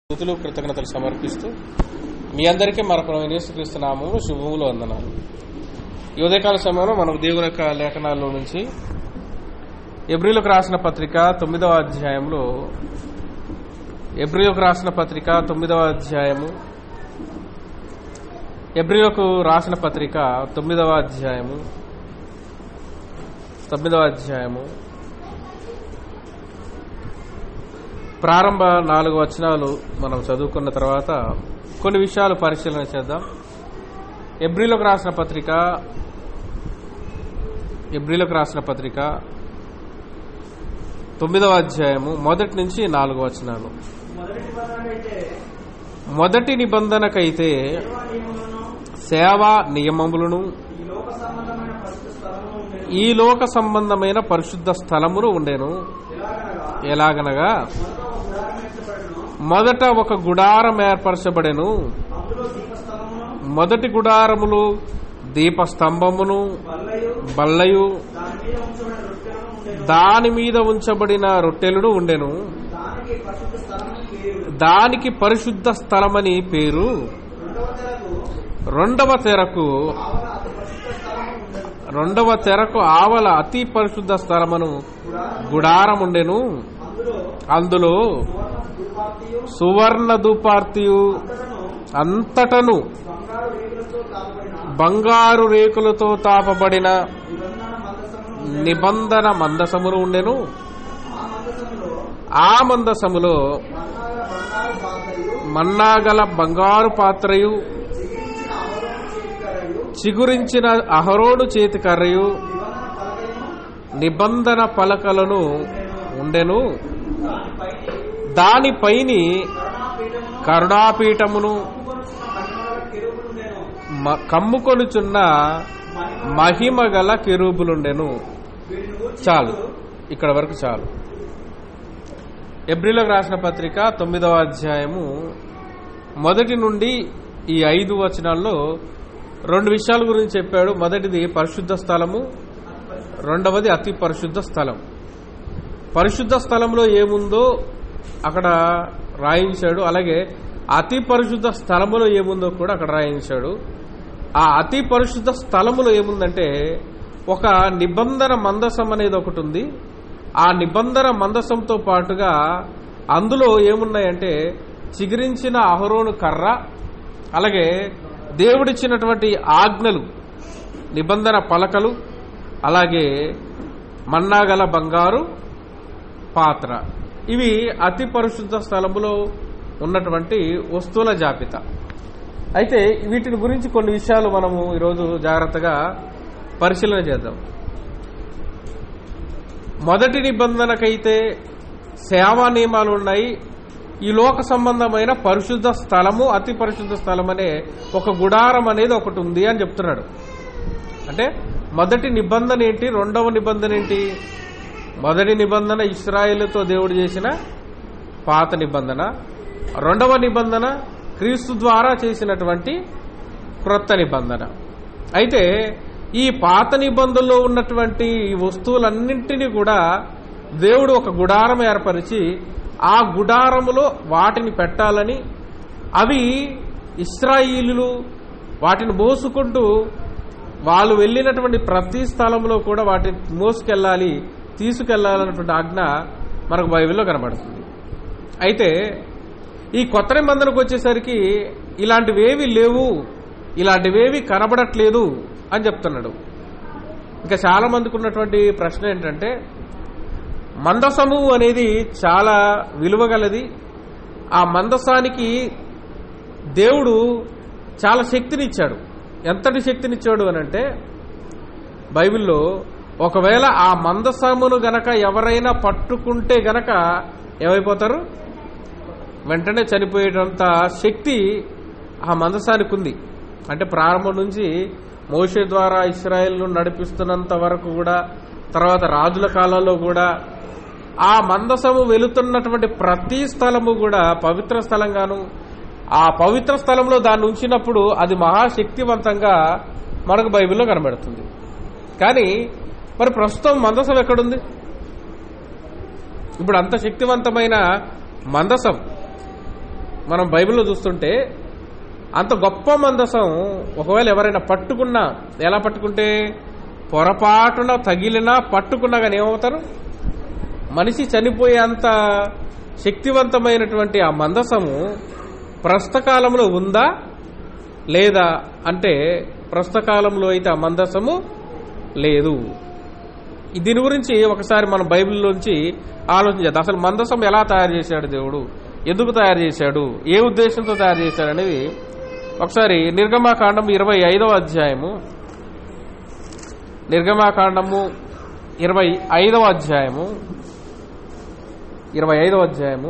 స్థుతులు కృతజ్ఞతలు సమర్పిస్తూ మీ అందరికీ మరొక యేసుక్రీస్తు నామము శుభములు వందనాలు ఈ ఉదయకాల సమయంలో మనం దేవుని యొక్క లేఖనాల్లో నుంచి ఎబ్రిలకు రాసిన పత్రిక తొమ్మిదవ అధ్యాయంలో ఎబ్రిలకు రాసిన పత్రిక తొమ్మిదవ అధ్యాయము ఎబ్రిలకు రాసిన పత్రిక తొమ్మిదవ అధ్యాయము తొమ్మిదవ అధ్యాయము ప్రారంభ నాలుగు వచనాలు మనం చదువుకున్న తర్వాత కొన్ని విషయాలు పరిశీలన చేద్దాం ఎబ్రిలోకి రాసిన పత్రిక ఎబ్రిలోకి రాసిన పత్రిక తొమ్మిదవ అధ్యాయము మొదటి నుంచి నాలుగు వచనాలు మొదటి నిబంధనకైతే మొదటి నిబంధనకైతే సేవా సేవా నియమములను నియమములను ఈ లోక సంబంధమైన పరిశుద్ధ స్థలమును ఉండేను ఈ లోక సంబంధమైన పరిశుద్ధ స్థలములు ఉండెను ఎలాగనగా మొదట ఒక గుడారం ఏర్పరచబడెను మొదట ఒక గుడారం ఏర్పరచబడెను అందులో దీపస్తంభమును మొదటి గుడారములు దీపస్తంభమును బల్లయు బల్లయు దాని మీద ఉంచబడిన రొట్టెలను ఉండెను దాని మీద ఉంచబడిన రొట్టెలను ఉండెను దానికి పరిశుద్ధ స్థలమని పేరు దానికి పరిశుద్ధ స్థలమని పేరు రెండవ తెరకు రెండవ తెరకు ఆవల అతి పరిశుద్ధ స్థలమును రెండవ తెరకు ఆవల అతి పరిశుద్ధ స్థలమును గుడారం ఉండెను అందులో అందులో సువర్ణ దుపార్తియు సువర్ణ దుపార్తియు అంతటను అంతటను బంగారు రేకులతో తాపబడిన బంగారు రేకులతో తాపబడిన నిబంధన మందసమును నిబంధన మందసమును ఉండెను ఆ మందసములో ఆ మందసములో మన్నాగల బంగారు పాత్రయు మన్నాగల బంగారు పాత్రయు చిగురించిన చిగురించిన అహరోను చేతి కర్రయు నిబంధన పలకయు నిబంధన పలకలను ఉండెను దానిపైని దానిపైని కరుణాపీఠమును కరుణాపీఠమును కమ్ముకొనుచున్న మహిమగల కెరూబులుండెను మ- కమ్ముకొనుచున్న మహిమ గల కెరూబులుండెను వీటిని గూర్చి చాలు ఇక్కడ వరకు చాలు ఎబ్రిలకు రాసిన పత్రిక తొమ్మిదవ అధ్యాయము మొదటి నుండి ఈ ఐదు వచనాల్లో రెండు విషయాల గురించి చెప్పాడు మొదటిది పరిశుద్ధ స్థలము రెండవది అతి పరిశుద్ధ స్థలం పరిశుద్ధ స్థలంలో ఏముందో అక్కడ రాయించాడు అలాగే అతి పరిశుద్ధ స్థలములో ఏముందో కూడా అక్కడ రాయించాడు ఆ అతి పరిశుద్ధ స్థలములో ఏముందంటే ఒక నిబంధన మందసం అనేది ఒకటి ఉంది ఆ నిబంధన మందసంతో పాటుగా అందులో ఏమున్నాయంటే చిగురించిన అహరోను కర్ర అలాగే దేవుడిచ్చినటువంటి ఆజ్ఞలు నిబంధన పలకలు అలాగే మన్నాగల బంగారు పాత్ర ఇవి అతి పరిశుద్ధ స్థలములో ఉన్నటువంటి వస్తువుల జాబితా అయితే వీటిని గురించి కొన్ని విషయాలు మనము ఈరోజు జాగ్రత్తగా పరిశీలన చేద్దాం మొదటి నిబంధనకైతే సేవా నియమాలు ఉన్నాయి ఈ లోక సంబంధమైన పరిశుద్ధ స్థలము అతి పరిశుద్ధ స్థలం అనే ఒక గుడారం అనేది ఒకటి ఉంది అని చెప్తున్నాడు అంటే మొదటి నిబంధన ఏంటి రెండవ నిబంధన ఏంటి మొదటి నిబంధన ఇస్రాయేలుతో దేవుడు చేసిన పాత నిబంధన రెండవ నిబంధన క్రీస్తు ద్వారా చేసినటువంటి క్రొత్త నిబంధన అయితే ఈ పాత నిబంధనలో ఉన్నటువంటి ఈ వస్తువులన్నింటినీ కూడా దేవుడు ఒక గుడారం ఏర్పరిచి ఆ గుడారములో వాటిని పెట్టాలని అవి ఇస్రాయిలులు వాటిని మోసుకుంటూ వాళ్ళు వెళ్ళినటువంటి ప్రతి స్థలంలో కూడా వాటిని మోసుకెళ్ళాలి తీసుకెళ్లాలన్నటువంటి ఆజ్ఞ మనకు బైబిల్లో కనబడుతుంది అయితే ఈ కొత్త నిబంధనకు వచ్చేసరికి ఇలాంటివేవి లేవు ఇలాంటివేవి కనబడట్లేదు అని చెప్తున్నాడు ఇంకా చాలా మందికి ఉన్నటువంటి ప్రశ్న ఏంటంటే మందసము అనేది చాలా విలువగలది ఆ మందసానికి దేవుడు చాలా శక్తినిచ్చాడు ఎంతటి శక్తినిచ్చాడు అని అంటే బైబిల్లో ఒకవేళ ఆ మందసమును గనక ఎవరైనా పట్టుకుంటే గనక ఏమైపోతారు వెంటనే చనిపోయేటంత శక్తి ఆ మందసానికి ఉంది అంటే ప్రారంభం నుంచి మోషే ద్వారా ఇస్రాయేల్ను నడిపిస్తున్నంత వరకు కూడా తర్వాత రాజుల కాలంలో కూడా ఆ మందసము వెళుతున్నటువంటి ప్రతి స్థలము కూడా పవిత్ర స్థలంగాను ఆ పవిత్ర స్థలంలో దాన్ని ఉంచినప్పుడు అది మహాశక్తివంతంగా మనకు బైబిల్లో కనబడుతుంది కానీ మరి ప్రస్తుతం మందసం ఎక్కడుంది ఇప్పుడు అంత శక్తివంతమైన మందసం మనం బైబిల్లో చూస్తుంటే అంత గొప్ప మందసం ఒకవేళ ఎవరైనా పట్టుకున్నా ఎలా పట్టుకుంటే పొరపాటున తగిలినా పట్టుకున్నా కానీ ఏమవుతారు మనిషి చనిపోయేంత శక్తివంతమైనటువంటి ఆ మందసము ప్రస్తుతకాలంలో ఉందా లేదా అంటే ప్రస్తుతకాలంలో అయితే ఆ మందసము లేదు దీని గురించి ఒకసారి మనం బైబిల్లోంచి ఆలోచించేద్దాం అసలు మందసం ఎలా తయారు చేశాడు దేవుడు ఎందుకు తయారు చేశాడు ఏ ఉద్దేశంతో తయారు చేశాడు అనేది ఒకసారి నిర్గమాకాండం ఇరవై ఐదవ అధ్యాయము నిర్గమాకాండము ఇరవై ఐదవ అధ్యాయము ఇరవై ఐదవ అధ్యాయము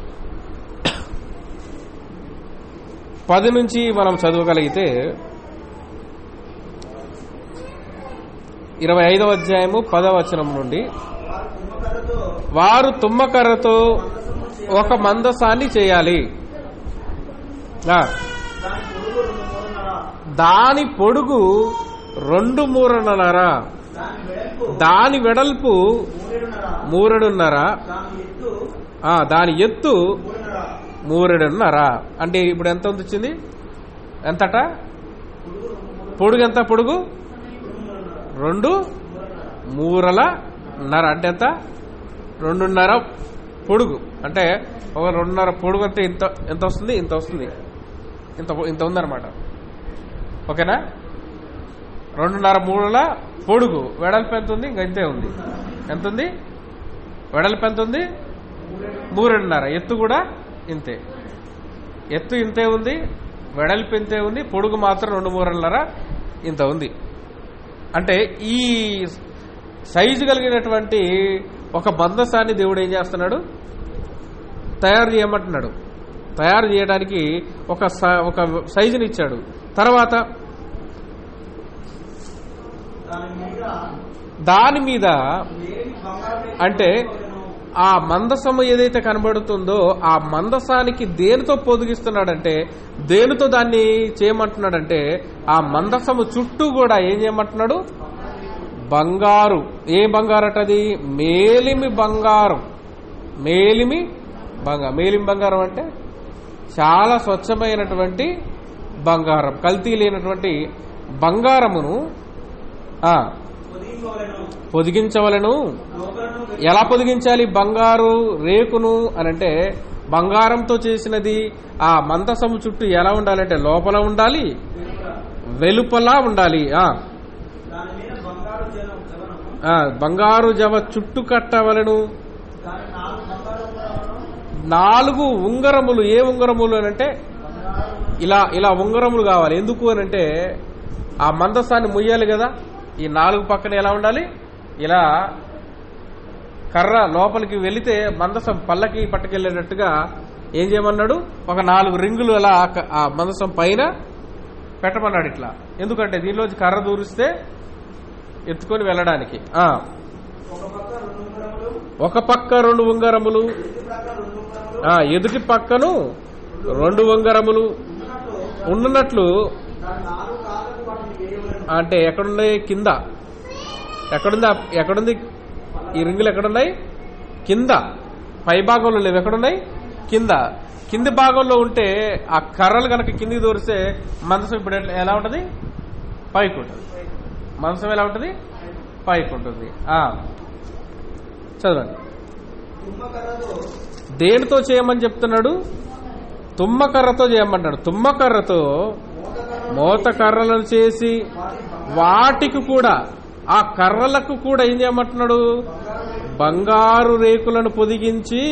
పది నుంచి మనం చదవగలిగితే ఇరవై ఐదవ అధ్యాయము పదవ వచనం నుండి వారు తుమ్మకర్రతో ఒక మందసాన్ని చేయాలి ఆ, దాని పొడుగు రెండు మూరన్నర దాని వెడల్పు మూరెడున్నర ఆ, దాని ఎత్తు మూరెడున్నర అంటే ఇప్పుడు ఎంత వచ్చింది ఎంతట పొడుగు ఎంత పొడుగు రెండు మూరల నర అంటే ఎంత రెండున్నర పొడుగు అంటే ఒక రెండున్నర పొడుగు అంటే ఇంత ఎంత వస్తుంది ఇంత వస్తుంది ఇంత ఇంత ఉందన్నమాట ఓకేనా రెండున్నర మూడుల పొడుగు వెడల్పు ఎంత ఉంది ఇంకా ఇంతే ఉంది ఎంత ఉంది వెడల్పు ఎంత ఉంది మూరెడున్నర ఎత్తు కూడా ఇంతే ఎత్తు ఇంతే ఉంది వెడల్పు ఇంతే ఉంది పొడుగు మాత్రం రెండు మూరన్నర ఇంత ఉంది అంటే ఈ సైజు కలిగినటువంటి ఒక బందసాన్ని దేవుడు ఏం చేస్తున్నాడు తయారు చేయమంటున్నాడు తయారు చేయడానికి ఒక స- ఒక సైజుని ఇచ్చాడు తర్వాత దాని మీద అంటే ఆ మందసము ఏదైతే కనబడుతుందో ఆ మందసానికి దేనితో పొదిగిస్తున్నాడంటే దేనితో దాన్ని చేయమంటున్నాడంటే ఆ మందసము చుట్టూ కూడా ఏం చేయమంటున్నాడు బంగారు ఏ బంగారు అటది మేలిమి బంగారం మేలిమి బంగారం మేలిమి బంగారం అంటే చాలా స్వచ్ఛమైనటువంటి బంగారం కల్తీ లేనటువంటి బంగారమును ఆ, పొదిగించవలను ఎలా పొదిగించాలి బంగారు రేకును అనంటే బంగారంతో చేసినది ఆ మందసము చుట్టూ ఎలా ఉండాలంటే లోపల ఉండాలి వెలుపల ఉండాలి ఆ ఆ, బంగారు జవ చుట్టు కట్టవలను నాలుగు ఉంగరములు ఏ ఉంగరములు అని అంటే ఇలా ఇలా ఉంగరములు కావాలి ఎందుకు అని అంటే ఆ మందసాన్ని ముయ్యాలి కదా ఈ నాలుగు పక్కన ఎలా ఉండాలి ఇలా కర్ర లోపలికి వెళితే మందసం పల్లకి పట్టుకెళ్ళేటట్టుగా ఏం చేయమన్నాడు ఒక నాలుగు రింగులు అలా ఆ క- ఆ మందసం పైన పెట్టమన్నాడు ఇట్లా ఎందుకంటే దీనిలోంచి కర్ర దూరిస్తే ఎత్తుకొని వెళ్ళడానికి ఆ ఒక పక్క రెండు ఉంగరములు ఆ ఎదుటి పక్కను రెండు ఉంగరములు ఉన్నట్లు అంటే ఎక్కడున్నాయి కింద ఎక్కడుంది ఆ- ఎక్కడుంది ఈ రింగులు ఎక్కడున్నాయి కింద పై భాగంలో లేవు ఎక్కడున్నాయి కింద కింది భాగంలో ఉంటే ఆ కర్రలు కనుక కిందికి దూరిస్తే మందసం ఇప్పుడు ఎట్లా- ఎలా ఉంటది పైకి ఉంటుంది మందసం ఎలా ఉంటుంది పైకి ఉంటుంది ఆ. చదవండి దేనితో చేయమని చెప్తున్నాడు తుమ్మకర్రతో చేయమంటాడు తుమ్మకర్రతో మోత కర్రలను చేసి వాటికి కూడా ఆ కర్రలకు కూడా ఏం చేయమంటున్నాడు బంగారు రేకులను పొదిగించి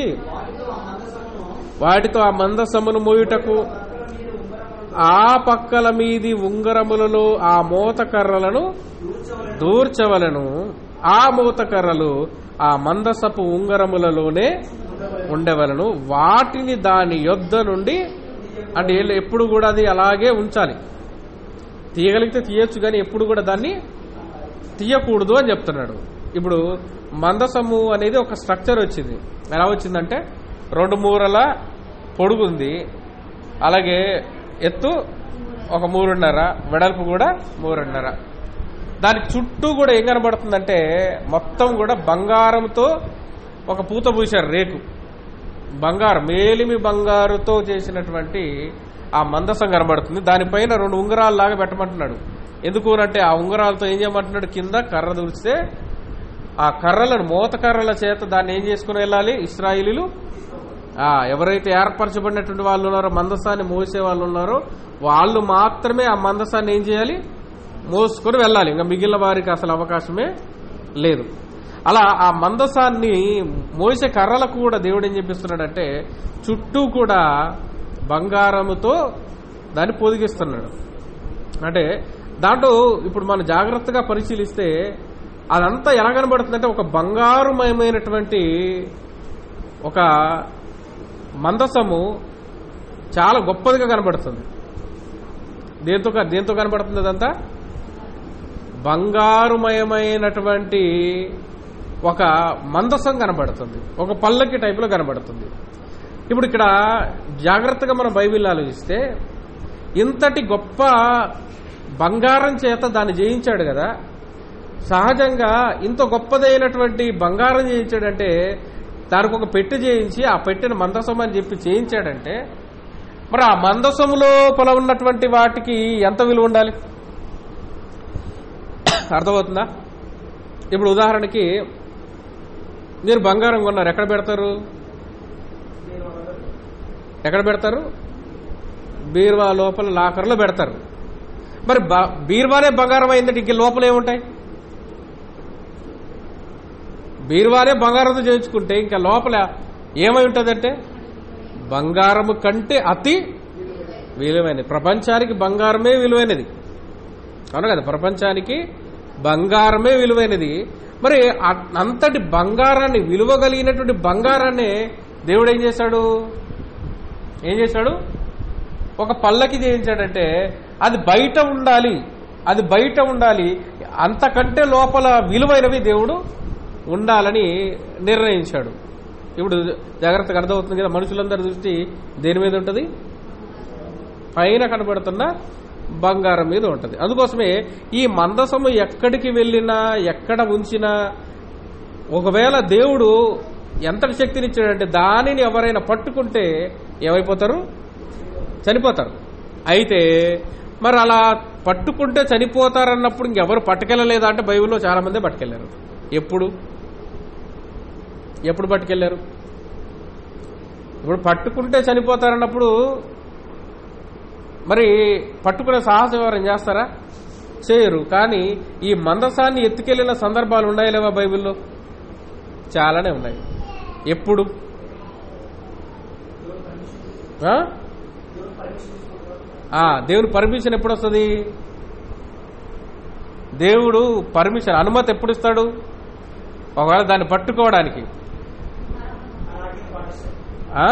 వాటితో ఆ మందసమును మోయుటకు ఆ పక్కల మీది ఉంగరములలో ఆ మోత కర్రలను దూర్చవలను ఆ మూత కర్రలు ఆ మందసపు ఉంగరములలోనే ఉండవలను వాటిని దాని యొద్ద నుండి అంటే వీళ్ళు ఎప్పుడు కూడా అది అలాగే ఉంచాలి తీయగలిగితే తీయొచ్చు కానీ ఎప్పుడు కూడా దాన్ని తీయకూడదు అని చెప్తున్నాడు ఇప్పుడు మందసము అనేది ఒక స్ట్రక్చర్ వచ్చింది ఎలా వచ్చిందంటే రెండు మూరల పొడుగుంది అలాగే ఎత్తు ఒక మూడున్నర వెడల్పు కూడా మూడున్నర దాని చుట్టూ కూడా ఏం కనబడుతుందంటే మొత్తం కూడా బంగారంతో ఒక పూత పూశారు రేకు బంగారు మేలిమి బంగారుతో చేసినటువంటి ఆ మందసం కనబడుతుంది దానిపైన రెండు ఉంగరాలు లాగా పెట్టమంటున్నాడు ఎందుకు అంటే ఆ ఉంగరాలతో ఏం చేయమంటున్నాడు కింద కర్ర దూరిస్తే ఆ కర్రలను మోత కర్రల చేత దాన్ని ఏం చేసుకుని వెళ్ళాలి ఇస్రాయిలీలు ఆ ఎవరైతే ఏర్పరచబడినటువంటి వాళ్ళు ఉన్నారో మందసాన్ని మోసే వాళ్ళు ఉన్నారో వాళ్ళు మాత్రమే ఆ మందసాన్ని ఏం చేయాలి మోసుకొని వెళ్ళాలి ఇంకా మిగిలిన వారికి అసలు అవకాశమే లేదు అలా ఆ మందసాన్ని మోసే కర్రలకు కూడా దేవుడు ఏం చెప్పిస్తున్నాడంటే చుట్టూ కూడా బంగారముతో దాన్ని పొదిగిస్తున్నాడు అంటే దాంట్లో ఇప్పుడు మనం జాగ్రత్తగా పరిశీలిస్తే అదంతా ఎలా కనబడుతుందంటే ఒక బంగారుమయమైనటువంటి ఒక మందసము చాలా గొప్పదిగా కనబడుతుంది దేంతో దేంతో కనబడుతుంది అదంతా బంగారుమయమైనటువంటి ఒక మందసం కనబడుతుంది ఒక పల్లకి టైపులో కనబడుతుంది ఇప్పుడు ఇక్కడ జాగ్రత్తగా మనం బైబిల్ ఆలోచిస్తే ఇంతటి గొప్ప బంగారం చేత దాన్ని జయించాడు కదా సహజంగా ఇంత గొప్పదైనటువంటి బంగారం చేయించాడంటే దానికి ఒక పెట్టె చేయించి ఆ పెట్టెను మందసం అని చెప్పి చేయించాడంటే మరి ఆ మందసము లోపల ఉన్నటువంటి వాటికి ఎంత విలువ ఉండాలి అర్థమవుతుందా ఇప్పుడు ఉదాహరణకి మీరు బంగారం కొన్నారు ఎక్కడ పెడతారు ఎక్కడ పెడతారు బీరువా లోపల లాకర్లో పెడతారు మరి బ- బీరువానే బంగారం అయిందంటే ఇంక లోపల ఏముంటాయి బీరువానే బంగారంతో చేయించుకుంటే ఇంకా లోపల ఏమై ఉంటుందంటే బంగారము కంటే అతి విలువైనది ప్రపంచానికి బంగారమే విలువైనది అవును కదా ప్రపంచానికి బంగారమే విలువైనది మరి అ- అంతటి బంగారాన్ని విలువ కలిగినటువంటి బంగారాన్ని దేవుడు ఏం చేశాడు ఏం చేశాడు ఒక పల్లకి చేయించాడంటే అది బయట ఉండాలి అది బయట ఉండాలి అంతకంటే లోపల విలువైనవి దేవుడు ఉండాలని నిర్ణయించాడు ఇప్పుడు జాగ్రత్తగా అర్థమవుతుంది కదా మనుషులందరి దృష్టి దేని మీద ఉంటుంది పైన కనబడుతున్న బంగారం మీద ఉంటుంది అందుకోసమే ఈ మందసము ఎక్కడికి వెళ్ళినా ఎక్కడ ఉంచినా ఒకవేళ దేవుడు ఎంతటి శక్తినిచ్చాడంటే దానిని ఎవరైనా పట్టుకుంటే ఏమైపోతారు చనిపోతారు అయితే మరి అలా పట్టుకుంటే చనిపోతారన్నప్పుడు ఇంకెవరు పట్టుకెళ్ళలేదా అంటే బైబిల్లో చాలా మంది పట్టుకెళ్లారు ఎప్పుడు ఎప్పుడు పట్టుకెళ్లారు ఇప్పుడు పట్టుకుంటే చనిపోతారన్నప్పుడు మరి పట్టుకునే సాహసం ఎవరైనా చేస్తారా చేయరు కానీ ఈ మందసాన్ని ఎత్తుకెళ్లిన సందర్భాలు ఉన్నాయా లేవా బైబిల్లో చాలానే ఉన్నాయి ఎప్పుడు ఆ? ఆ, దేవుని పర్మిషన్ ఎప్పుడు వస్తుంది దేవుడు పర్మిషన్ అనుమతి ఎప్పుడు ఇస్తాడు ఒకవేళ దాన్ని పట్టుకోవడానికి ఆ?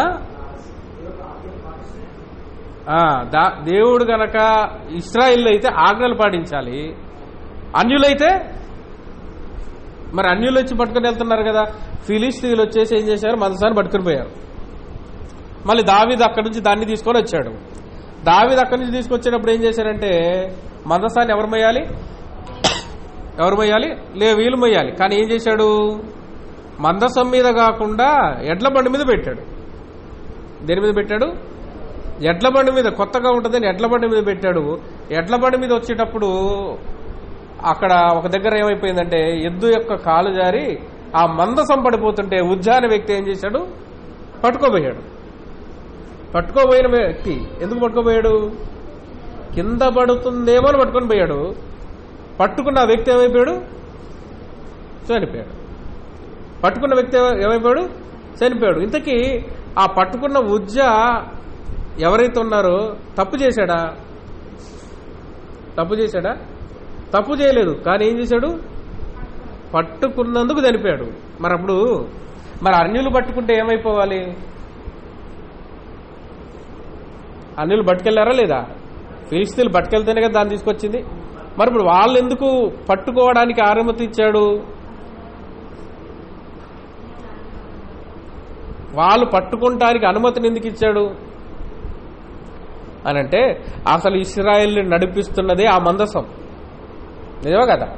ఆ, దా- దేవుడు గనక ఇస్రాయిల్ అయితే ఆజ్ఞలు పాటించాలి అన్యులైతే మరి అన్యులు వచ్చి పట్టుకుని వెళ్తున్నారు కదా ఫిలిస్తీన్లు వచ్చేసి ఏం చేశారు మనసాన్ని పట్టుకుని పోయారు మళ్ళీ దావీద్ అక్కడి నుంచి దాన్ని తీసుకొని వచ్చాడు దావీద్ అక్కడి నుంచి తీసుకొచ్చేటప్పుడు ఏం చేశారంటే మందసాన్ని ఎవరు మొయ్యాలి ఎవరు మొయ్యాలి లే వీళ్ళు మొయ్యాలి కానీ ఏం చేశాడు మందసం మీద కాకుండా ఎడ్ల బండి మీద పెట్టాడు దేని మీద పెట్టాడు ఎడ్ల బండి మీద కొత్తగా ఉంటుందని ఎడ్ల బండి మీద పెట్టాడు ఎడ్ల బండి మీద వచ్చేటప్పుడు అక్కడ ఒక దగ్గర ఏమైపోయిందంటే ఎద్దు యొక్క కాలు జారి ఆ మందసం పడిపోతుంటే ఉజ్జాన వ్యక్తి ఏం చేశాడు పట్టుకోబోయాడు పట్టుకోబోయిన వ్యక్తి ఎందుకు పట్టుకోబోయాడు కింద పడుతుందేమో అని పట్టుకొని పోయాడు పట్టుకున్న ఆ వ్యక్తి ఏమైపోయాడు చనిపోయాడు పట్టుకున్న వ్యక్తి ఏమై- ఏమైపోయాడు చనిపోయాడు ఇంతకీ ఆ పట్టుకున్న ఉజ్జ ఎవరైతే ఉన్నారో తప్పు చేశాడా తప్పు చేశాడా తప్పు చేయలేదు కానీ ఏం చేశాడు పట్టుకున్నందుకు చనిపోయాడు మరి అప్పుడు మరి అన్యులు పట్టుకుంటే ఏమైపోవాలి అన్యులు పట్టుకెళ్లారా లేదా ఫిలిస్తీన్లు పట్టుకెళ్తేనే కదా దాన్ని తీసుకొచ్చింది మరి ఇప్పుడు వాళ్ళు ఎందుకు పట్టుకోవడానికి అనుమతి ఇచ్చాడు వాళ్ళు పట్టుకుంటానికి అనుమతిని ఎందుకు ఇచ్చాడు అని అంటే అసలు ఇస్రాయిల్ని నడిపిస్తున్నదే ఆ మందసం నిజమే కదా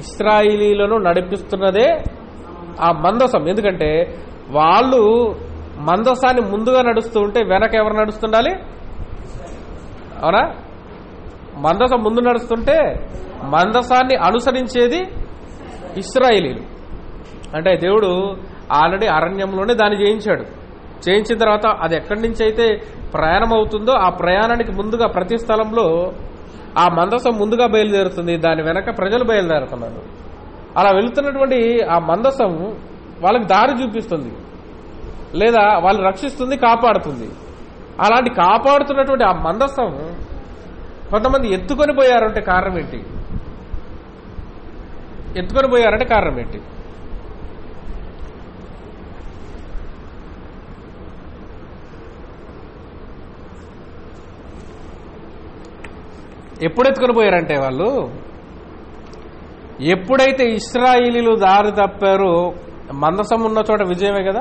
ఇస్రాయిలీలను నడిపిస్తున్నదే ఆ మందసం ఎందుకంటే వాళ్ళు మందసాన్ని ముందుగా నడుస్తూ ఉంటే వెనక ఎవరు నడుస్తుండాలి అవునా మందసం ముందు నడుస్తుంటే మందసాన్ని అనుసరించేది ఇస్రాయేలీలు అంటే దేవుడు ఆల్రెడీ అరణ్యంలోనే దాన్ని చేయించాడు చేయించిన తర్వాత అది ఎక్కడి నుంచి అయితే ప్రయాణం అవుతుందో ఆ ప్రయాణానికి ముందుగా ప్రతి స్థలంలో ఆ మందసం ముందుగా బయలుదేరుతుంది దాని వెనక ప్రజలు బయలుదేరుతున్నారు అలా వెళుతున్నటువంటి ఆ మందసం వాళ్ళకి దారి చూపిస్తుంది లేదా వాళ్ళు రక్షిస్తుంది కాపాడుతుంది అలాంటి కాపాడుతున్నటువంటి ఆ మందసం కొంతమంది ఎత్తుకొని పోయారంటే కారణం ఏంటి ఎత్తుకొని పోయారంటే కారణం ఏంటి ఎప్పుడు ఎత్తుకొని పోయారంటే వాళ్ళు ఎప్పుడైతే ఇస్రాయిలీలు దారి తప్పారో మందసం ఉన్న చోట విజయమే కదా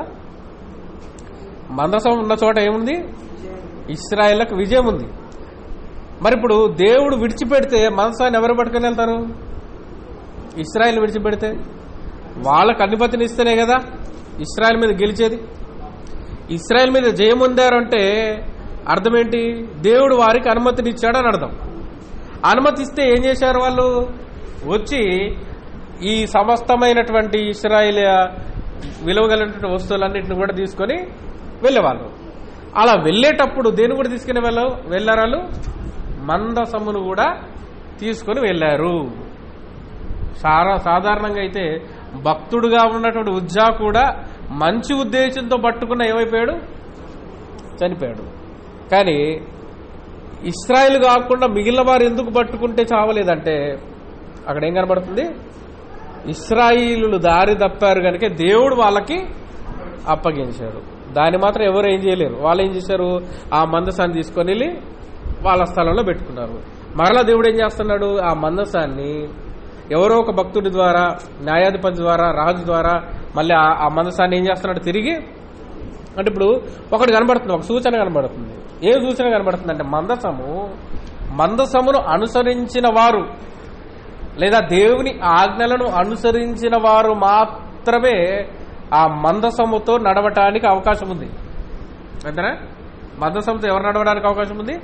మందసం ఉన్న చోట ఏముంది ఇస్రాయిల్లకు విజయం ఉంది మరి ఇప్పుడు దేవుడు విడిచిపెడితే మందసాన్ని ఎవరు పట్టుకుని వెళ్తారు ఇస్రాయిల్ విడిచిపెడితే వాళ్ళకు అధిపతిని ఇస్తేనే కదా ఇస్రాయల్ మీద గెలిచేది ఇస్రాయల్ మీద జయం పొందారంటే అర్థం ఏంటి దేవుడు వారికి అనుమతిని ఇచ్చాడని అర్థం అనుమతి ఇస్తే ఏం చేశారు వాళ్ళు వచ్చి ఈ సమస్తమైనటువంటి ఇస్రాయిల్ విలువగలిగినటువంటి వస్తువులన్నింటిని కూడా తీసుకొని వెళ్ళేవాళ్ళు అలా వెళ్ళేటప్పుడు దేని కూడా తీసుకుని వెళ్ళ వెళ్ళారు వాళ్ళు మందసమును కూడా తీసుకొని వెళ్ళారు సారా సాధారణంగా అయితే భక్తుడుగా ఉన్నటువంటి ఉజ్జా కూడా మంచి ఉద్దేశంతో పట్టుకున్న ఏమైపోయాడు చనిపోయాడు కానీ ఇస్రాయిల్ కాకుండా మిగిలిన వారు ఎందుకు పట్టుకుంటే చావలేదంటే అక్కడ ఏం కనబడుతుంది ఇస్రాయిలు దారి తప్పారు కనుక దేవుడు వాళ్ళకి అప్పగించారు దాన్ని మాత్రం ఎవరు ఏం చేయలేరు వాళ్ళు ఏం చేశారు ఆ మందసాన్ని తీసుకొని వెళ్ళి వాళ్ళ స్థలంలో పెట్టుకున్నారు మరలా దేవుడు ఏం చేస్తున్నాడు ఆ మందసాన్ని ఎవరో ఒక భక్తుడి ద్వారా న్యాయాధిపతి ద్వారా రాజు ద్వారా మళ్ళీ ఆ- ఆ మందసాన్ని ఏం చేస్తున్నాడు తిరిగి అంటే ఇప్పుడు ఒకటి కనబడుతుంది ఒక సూచన కనబడుతుంది ఏ సూచన కనబడుతుంది అంటే మందసము మందసమును అనుసరించిన వారు లేదా దేవుని ఆజ్ఞలను అనుసరించిన వారు మాత్రమే ఆ మందసముతో నడవటానికి అవకాశం ఉంది అంతేనా మందసముతో ఎవరు నడవడానికి అవకాశం ఉంది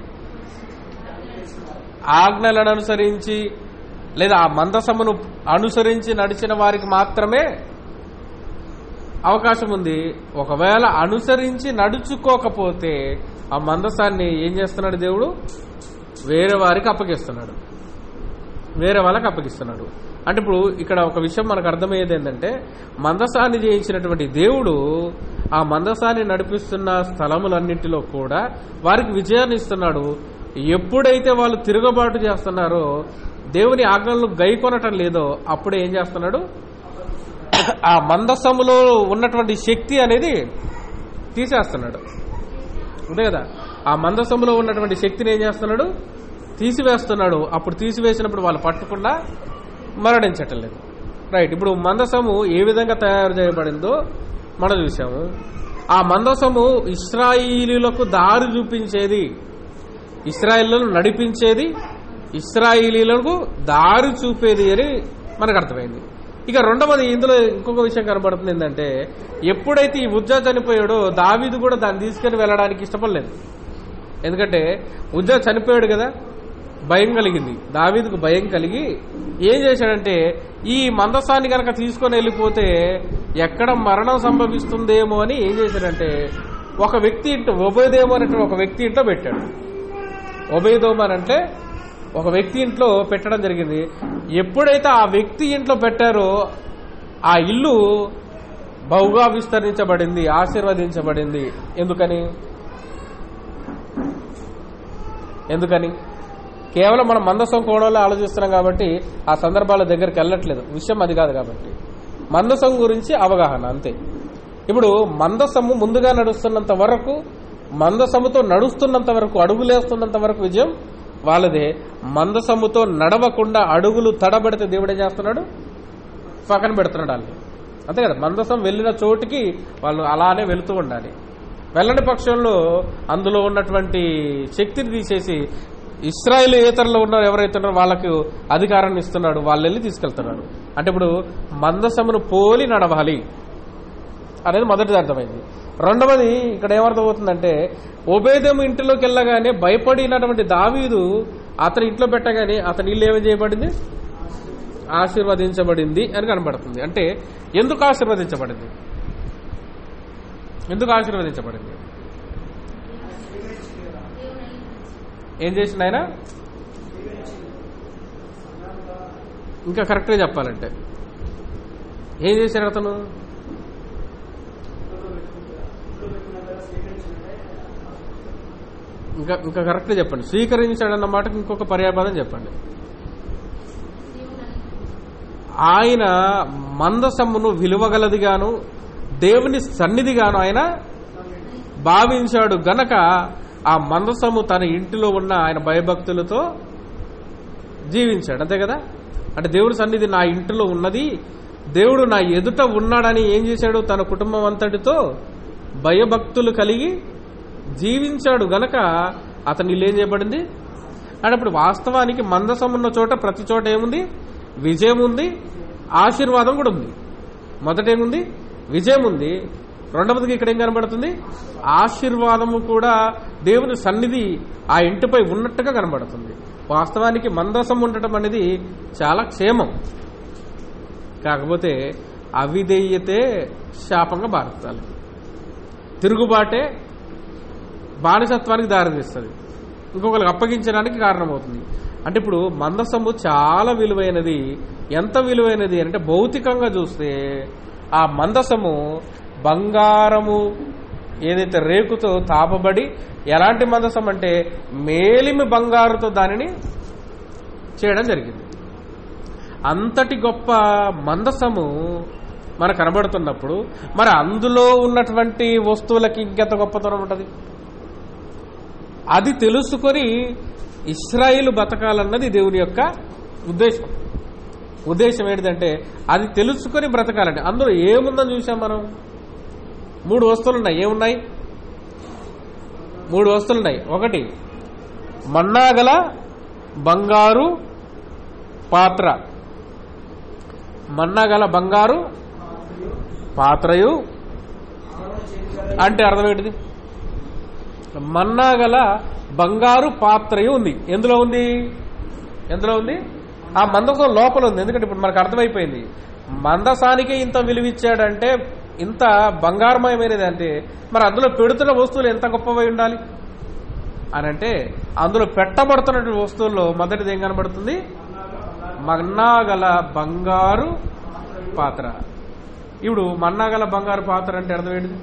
ఆజ్ఞలను అనుసరించి లేదా ఆ మందసమును అనుసరించి నడిచిన వారికి మాత్రమే అవకాశం ఉంది ఒకవేళ అనుసరించి నడుచుకోకపోతే ఆ మందసాన్ని ఏం చేస్తున్నాడు దేవుడు వేరే వారికి అప్పగిస్తున్నాడు వేరే వాళ్ళకి అప్పగిస్తున్నాడు అంటే ఇప్పుడు ఇక్కడ ఒక విషయం మనకు అర్థమయ్యేది ఏంటంటే మందసాన్ని జయించినటువంటి దేవుడు ఆ మందసాన్ని నడిపిస్తున్న స్థలములన్నింటిలో కూడా వారికి విజయాన్ని ఇస్తున్నాడు ఎప్పుడైతే వాళ్ళు తిరుగుబాటు చేస్తున్నారో దేవుని ఆజ్ఞలను గైకొనటం లేదో అప్పుడు ఏం చేస్తున్నాడు ఆ మందసములో ఉన్నటువంటి శక్తి అనేది తీసేస్తున్నాడు అంతే కదా ఆ మందసములో ఉన్నటువంటి శక్తిని ఏం చేస్తున్నాడు తీసివేస్తున్నాడు అప్పుడు తీసివేసినప్పుడు వాళ్ళు పట్టకుండా మరణించటం లేదు రైట్ ఇప్పుడు మందసము ఏ విధంగా తయారు చేయబడిందో మనం చూసాము ఆ మందసము ఇస్రాయిలీలకు దారి చూపించేది ఇస్రాయిలను నడిపించేది ఇస్రాయిలీలకు దారి చూపేది అని మనకు అర్థమైంది ఇక రెండవది ఇందులో ఇంకొక విషయం కనబడుతుంది ఏంటంటే ఎప్పుడైతే ఈ ఉజ్జా చనిపోయాడో దావీదు కూడా దాన్ని తీసుకుని వెళ్ళడానికి ఇష్టపడలేదు ఎందుకంటే ఉజ్జా చనిపోయాడు కదా భయం కలిగింది దావీదుకు భయం కలిగి ఏం చేశాడంటే ఈ మందసాన్ని కనుక తీసుకొని వెళ్ళిపోతే ఎక్కడ మరణం సంభవిస్తుందేమో అని ఏం చేశాడంటే ఒక వ్యక్తి ఇంట్లో ఉభయదేమో అనేటువంటి ఒక వ్యక్తి ఇంట్లో పెట్టాడు ఉభయదోమ అని అంటే ఒక వ్యక్తి ఇంట్లో పెట్టడం జరిగింది ఎప్పుడైతే ఆ వ్యక్తి ఇంట్లో పెట్టారో ఆ ఇల్లు బహుగా విస్తరించబడింది ఆశీర్వదించబడింది ఎందుకని ఎందుకని కేవలం మనం మందసం కోణంలో ఆలోచిస్తున్నాం కాబట్టి ఆ సందర్భాల దగ్గరికి వెళ్ళట్లేదు విషయం అది కాదు కాబట్టి మందసం గురించి అవగాహన అంతే ఇప్పుడు మందసము ముందుగా నడుస్తున్నంత వరకు మందసముతో నడుస్తున్నంత వరకు అడుగులేస్తున్నంత వరకు విజయం వాళ్ళదే మందసముతో నడవకుండా అడుగులు తడబడితే దేవుడు ఏం చేస్తున్నాడు పక్కన పెడుతున్నాడు వాళ్ళని అంతే కదా మందసం వెళ్ళిన చోటికి వాళ్ళు అలానే వెళుతూ ఉండాలి వెళ్ళని పక్షంలో అందులో ఉన్నటువంటి శక్తిని తీసేసి ఇస్రాయేల్ ఏతరులో ఉన్నారు ఎవరైతే ఉన్నారో వాళ్ళకు అధికారాన్ని ఇస్తున్నాడు వాళ్ళు వెళ్ళి తీసుకెళ్తున్నాడు అంటే ఇప్పుడు మందసమును పోలి నడవాలి అనేది మొదటిది అర్థమైంది రెండవది ఇక్కడ ఏమర్థమవుతుందంటే ఓబేదం ఇంటిలోకి వెళ్ళగానే భయపడినటువంటి దావీదు అతని ఇంట్లో పెట్టగానే అతని ఇల్లు ఏమి చేయబడింది ఆశీర్వదించబడింది అని కనబడుతుంది అంటే ఎందుకు ఆశీర్వదించబడింది ఎందుకు ఆశీర్వదించబడింది ఏం చేసిండు ఆయన ఇంకా కరెక్ట్గా చెప్పాలంటే ఏం చేశాడు అతను ఇంకా ఇంకా కరెక్ట్గా చెప్పండి స్వీకరించాడన్న మాటకు ఇంకొక పర్యాపదం చెప్పండి ఆయన మందసమ్మును విలువగలదిగాను దేవుని సన్నిధిగాను ఆయన భావించాడు గనక ఆ మందసము తన ఇంటిలో ఉన్న ఆయన భయభక్తులతో జీవించాడు అంతే కదా అంటే దేవుడి సన్నిధి నా ఇంటిలో ఉన్నది దేవుడు నా ఎదుట ఉన్నాడని ఏం చేశాడు తన కుటుంబం అంతటితో భయభక్తులు కలిగి జీవించాడు గనక అతని ఇల్లు ఏం చేయబడింది అంటే ఇప్పుడు వాస్తవానికి మందసం ఉన్న చోట ప్రతి చోట ఏముంది విజయం ఉంది ఆశీర్వాదం కూడా ఉంది మొదట ఏముంది విజయం ఉంది రెండవదికి ఇక్కడ ఏం కనబడుతుంది ఆశీర్వాదము కూడా దేవుని సన్నిధి ఆ ఇంటిపై ఉన్నట్టుగా కనబడుతుంది వాస్తవానికి మందసం ఉండటం అనేది చాలా క్షేమం కాకపోతే అవిధేయతే శాపంగా మారుతాలి తిరుగుబాటే బానిసత్వానికి దారితీస్తుంది ఇంకొకరికి అప్పగించడానికి కారణమవుతుంది అంటే ఇప్పుడు మందసము చాలా విలువైనది ఎంత విలువైనది అంటే భౌతికంగా చూస్తే ఆ మందసము బంగారము ఏదైతే రేకుతో తాపబడి ఎలాంటి మందసం అంటే మేలిమి బంగారుతో దానిని చేయడం జరిగింది అంతటి గొప్ప మందసము మనకు కనబడుతున్నప్పుడు మరి అందులో ఉన్నటువంటి వస్తువులకి ఇంకెంత గొప్పతనం ఉంటుంది అది తెలుసుకొని ఇస్రాయిల్ బతకాలన్నది దేవుని యొక్క ఉద్దేశం ఉద్దేశం ఏంటిదంటే అది తెలుసుకొని బ్రతకాలండి అందులో ఏముందని చూసాం మనం మూడు వస్తువులు ఉన్నాయి ఏమున్నాయి మూడు వస్తువులు ఉన్నాయి ఒకటి మన్నాగల బంగారు పాత్ర మన్నాగల బంగారు పాత్రయు అంటే అర్థం ఏంటిది మన్నాగల బంగారు పాత్రయు ఉంది ఎందులో ఉంది ఎందులో ఉంది ఆ మందసం లోపల ఉంది ఎందుకంటే ఇప్పుడు మనకు అర్థమైపోయింది మందసానికి ఇంత విలువిచ్చాడంటే ఇంత బంగారమయమైనది అంటే మరి అందులో పెడుతున్న వస్తువులు ఎంత గొప్పవై ఉండాలి అని అంటే అందులో పెట్టబడుతున్న వస్తువుల్లో మొదటిది ఏం కనబడుతుంది మన్నాగల బంగారు పాత్ర ఇప్పుడు మన్నాగల బంగారు పాత్ర అంటే అర్థం ఏంటిది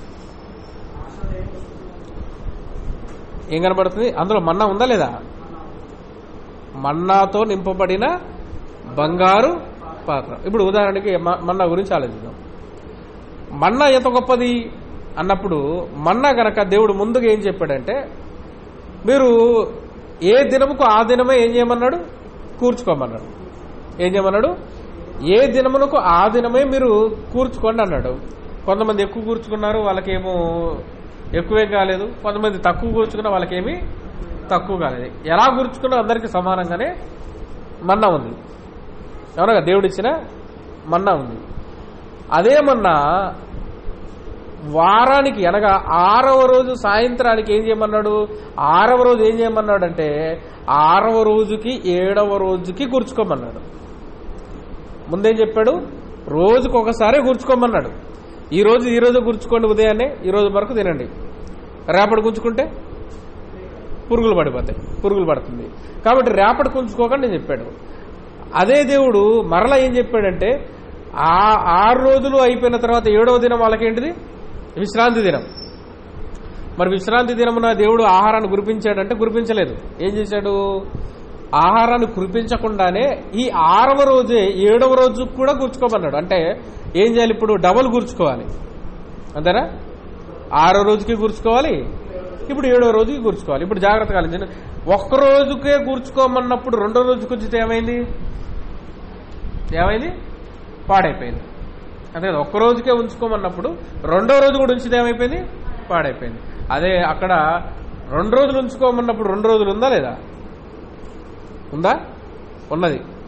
ఏం కనబడుతుంది అందులో మన్నా ఉందా లేదా మన్నాతో నింపబడిన బంగారు పాత్ర ఇప్పుడు ఉదాహరణకి మ- మన్నా గురించి ఆలోచిద్దాం మన్నా ఎంత గొప్పది అన్నప్పుడు మన్నా గనక దేవుడు ముందుగా ఏం చెప్పాడంటే మీరు ఏ దినముకు ఆ దినమే ఏం చేయమన్నాడు కూర్చుకోమన్నాడు ఏం చేయమన్నాడు ఏ దినమునకు ఆ దినమే మీరు కూర్చుకోండి అన్నాడు కొంతమంది ఎక్కువ కూర్చుకున్నారు వాళ్ళకేమో ఎక్కువేం కాలేదు కొంతమంది తక్కువ కూర్చుకున్న వాళ్ళకేమీ తక్కువ కాలేదు ఎలా కూర్చుకున్నా అందరికీ సమానంగానే మన్నా ఉంది అవునగా దేవుడిచ్చిన మన్నా ఉంది అదే మన్నా వారానికి అనగా ఆరవ రోజు సాయంత్రానికి ఏం చేయమన్నాడు ఆరవ రోజు ఏం చేయమన్నాడు అంటే ఆరవ రోజుకి ఏడవ రోజుకి కూర్చుకోమన్నాడు ముందేం చెప్పాడు రోజుకు ఒకసారి కూర్చుకోమన్నాడు ఈ రోజు ఈ రోజు కూర్చుకోండి ఉదయాన్నే ఈ రోజు వరకు తినండి రేపటి గుంచుకుంటే పురుగులు పడిపోతాయి పురుగులు పడుతుంది కాబట్టి రేపటి గుంచుకోకండి నేను చెప్పాడు అదే దేవుడు మరలా ఏం చెప్పాడంటే ఆ ఆరు రోజులు అయిపోయిన తర్వాత ఏడవ దినం వాళ్ళకేంటిది విశ్రాంతి దినం మరి విశ్రాంతి దినమున దేవుడు ఆహారాన్ని కురిపించాడంటే కురిపించలేదు ఏం చేశాడు ఆహారాన్ని కురిపించకుండానే ఈ ఆరవ రోజే ఏడవ రోజు కూడా కూర్చుకోమన్నాడు అంటే ఏం చేయాలి ఇప్పుడు డబల్ కూర్చుకోవాలి అంతేనా ఆరో రోజుకి కూర్చుకోవాలి ఇప్పుడు ఏడో రోజుకి కూర్చుకోవాలి ఇప్పుడు జాగ్రత్తగా ఆలోచించండి ఒక్క రోజుకే కూర్చుకోమన్నప్పుడు రెండో రోజు కూర్చుంటే ఏమైంది ఏమైంది పాడైపోయింది అంతే కదా ఒక్క రోజుకే ఉంచుకోమన్నప్పుడు రెండో రోజు కూడా ఉంచితే ఏమైపోయింది పాడైపోయింది అదే అక్కడ రెండు రోజులు ఉంచుకోమన్నప్పుడు రెండు రోజులు ఉందా లేదా ఉందా ఉన్నది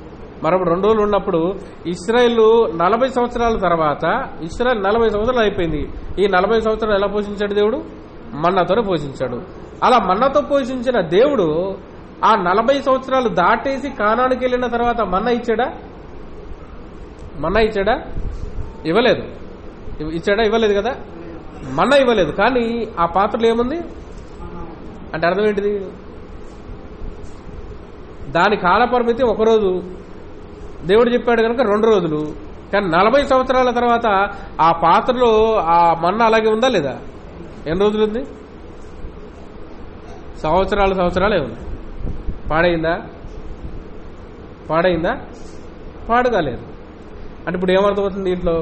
మనం రెండు రోజులు ఉన్నప్పుడు ఇస్రాయల్ నలభై సంవత్సరాల తర్వాత ఇస్రాయల్ నలభై సంవత్సరాలు అయిపోయింది ఈ నలభై సంవత్సరాలు ఎలా పోషించాడు దేవుడు మన్నతోనే పోషించాడు అలా మన్నతో పోషించిన దేవుడు ఆ నలభై సంవత్సరాలు దాటేసి కానానికి వెళ్ళిన తర్వాత మన్న ఇచ్చాడా మన్న ఇచ్చాడా ఇవ్వలేదు ఇవ్- ఇచ్చాడా ఇవ్వలేదు కదా మన్న ఇవ్వలేదు కానీ ఆ పాత్రలో ఏముంది అంటే అర్థం ఏంటిది దాని కాల పరిమితి ఒక రోజు దేవుడు చెప్పాడు కనుక రెండు రోజులు కానీ నలభై సంవత్సరాల తర్వాత ఆ పాత్రలో ఆ మన్న అలాగే ఉందా లేదా ఎన్ని రోజులు ఉంది సంవత్సరాలు సంవత్సరాలే ఉంది పాడైందా పాడైందా పాడు కాలేదు అంటే ఇప్పుడు ఏమర్థమవుతుంది దీంట్లో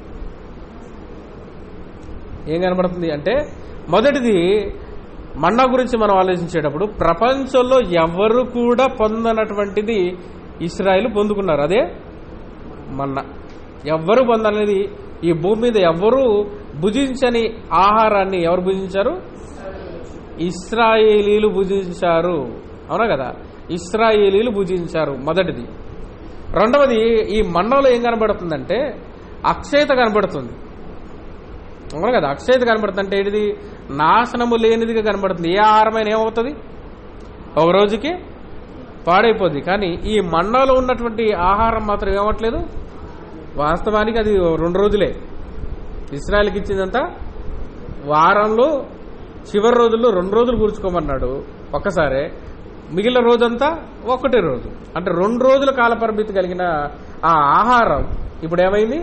ఏం కనబడుతుంది అంటే మొదటిది మన్నా గురించి మనం ఆలోచించేటప్పుడు ప్రపంచంలో ఎవరు కూడా పొందనటువంటిది ఇస్రాయిల్ పొందుకున్నారు అదే మన్నా ఎవ్వరు పొందనేది ఈ భూమి మీద ఎవ్వరూ భుజించని ఆహారాన్ని ఎవరు భుజించారు ఇస్రాయేలీలు భుజించారు అవునా కదా ఇస్రాయేలీలు భుజించారు మొదటిది రెండవది ఈ మన్నలో ఏం కనబడుతుందంటే అక్షయత కనబడుతుంది అవును కదా అక్షయత కనబడుతుంది అంటే ఏంటిది నాశనము లేనిదిగా కనబడుతుంది ఏ ఆహారమైన ఏమవుతుంది ఒక రోజుకి పాడైపోద్ది కానీ ఈ మన్నలో ఉన్నటువంటి ఆహారం మాత్రం ఏమవట్లేదు వాస్తవానికి అది రెండు రోజులే ఇస్రాయల్కి ఇచ్చిందంతా వారంలో చివరి రోజుల్లో రెండు రోజులు కూర్చుకోమన్నాడు ఒక్కసారే మిగిలిన రోజంతా ఒకటే రోజు అంటే రెండు రోజుల కాల పరిమితి కలిగిన ఆ ఆహారం ఇప్పుడు ఏమైంది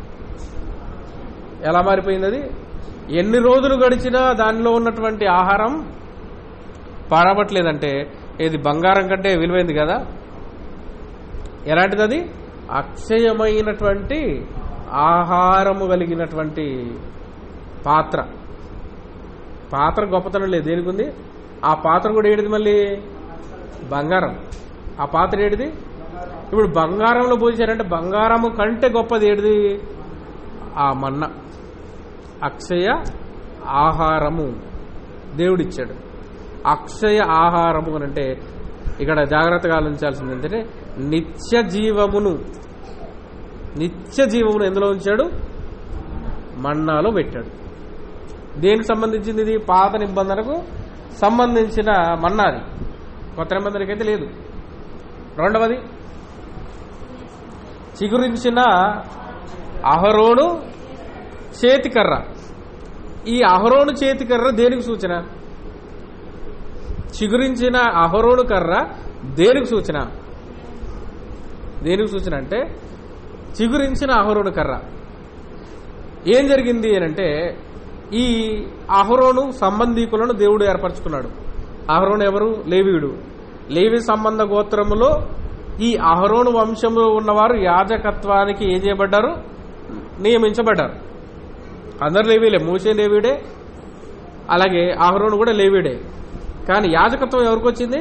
ఎలా మారిపోయింది అది ఎన్ని రోజులు గడిచినా దానిలో ఉన్నటువంటి ఆహారం పాడవట్లేదంటే ఇది బంగారం కంటే విలువైంది కదా ఎలాంటిది అది అక్షయమైనటువంటి ఆహారము కలిగినటువంటి పాత్ర పాత్ర గొప్పతనం లేదు దేనికి ఉంది ఆ పాత్ర కూడా ఏడిది మళ్ళీ బంగారం ఆ పాత్ర ఏడిది ఇప్పుడు బంగారంలో పోసారంటే బంగారము కంటే గొప్పది ఏడిది ఆ మన్న అక్షయ ఆహారము దేవుడిచ్చాడు అక్షయ ఆహారము అని అంటే ఇక్కడ జాగ్రత్తగా ఆలోచించాల్సింది ఏంటంటే నిత్య జీవమును నిత్య జీవమును ఎందులో ఉంచాడు మన్నాలో పెట్టాడు దేనికి సంబంధించింది ఇది పాత నిబంధనకు సంబంధించిన మన్నాది కొత్త నిబంధనకైతే లేదు రెండవది చిగురించిన అహరోను చేతికర్ర ఈ అహరోను చేతికర్ర దేనికి సూచన చిగురించిన అహరోను కర్ర దేనికి సూచన దేనికి సూచన అంటే చిగురించిన అహరోను కర్ర ఏం జరిగింది అని అంటే ఈ అహరోను సంబంధీకులను దేవుడు ఏర్పరచుకున్నాడు అహరోను ఎవరు లేవీయుడు లేవి సంబంధ గోత్రములో ఈ అహరోను వంశంలో ఉన్నవారు యాజకత్వానికి ఏం చేయబడ్డారు నియమించబడ్డారు అందరు లేవీలే మూసే లేవీడే అలాగే అహరోను కూడా లేవీడే కానీ యాజకత్వం ఎవరికి వచ్చింది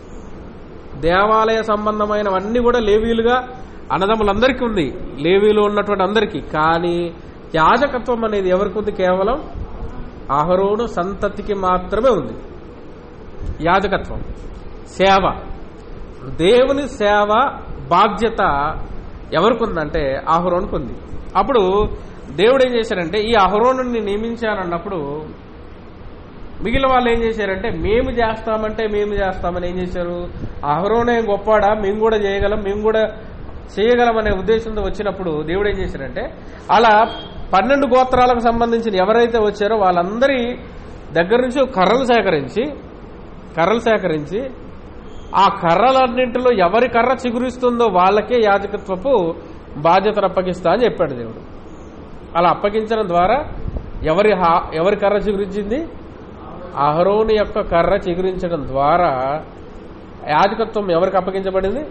దేవాలయ సంబంధమైనవన్నీ కూడా లేవీలుగా అన్నదమ్ములందరికీ ఉంది లేవీలో ఉన్నటువంటి అందరికీ కానీ యాజకత్వం అనేది ఎవరికి ఉంది కేవలం అహరోను సంతతికి మాత్రమే ఉంది యాజకత్వం సేవ దేవుని సేవ బాధ్యత ఎవరికి ఉందంటే అహరోనుకు ఉంది అప్పుడు దేవుడు ఏం చేశారంటే ఈ అహరోను నియమించానన్నప్పుడు మిగిలిన వాళ్ళు ఏం చేశారంటే మేము చేస్తామంటే మేము చేస్తామని ఏం చేశారు అహరోనే గొప్పాడా మేము కూడా చేయగలం మేము కూడా చేయగలం అనే ఉద్దేశంతో వచ్చినప్పుడు దేవుడు ఏం చేశారంటే అలా పన్నెండు గోత్రాలకు సంబంధించిన ఎవరైతే వచ్చారో వాళ్ళందరి దగ్గర నుంచి కర్రలు సేకరించి కర్రలు సేకరించి ఆ కర్రలన్నింటిలో ఎవరి కర్ర చిగురిస్తుందో వాళ్ళకే యాజకత్వపు బాధ్యతను అప్పగిస్తా అని చెప్పాడు దేవుడు అలా అప్పగించడం ద్వారా ఎవరి హా- ఎవరి కర్ర చిగురించింది అహరోని యొక్క కర్ర చిగురించడం ద్వారా యాజకత్వం ఎవరికి అప్పగించబడింది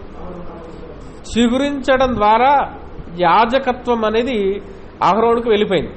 చిగురించడం ద్వారా యాజకత్వం అనేది అహరోనుకు వెళ్ళిపోయింది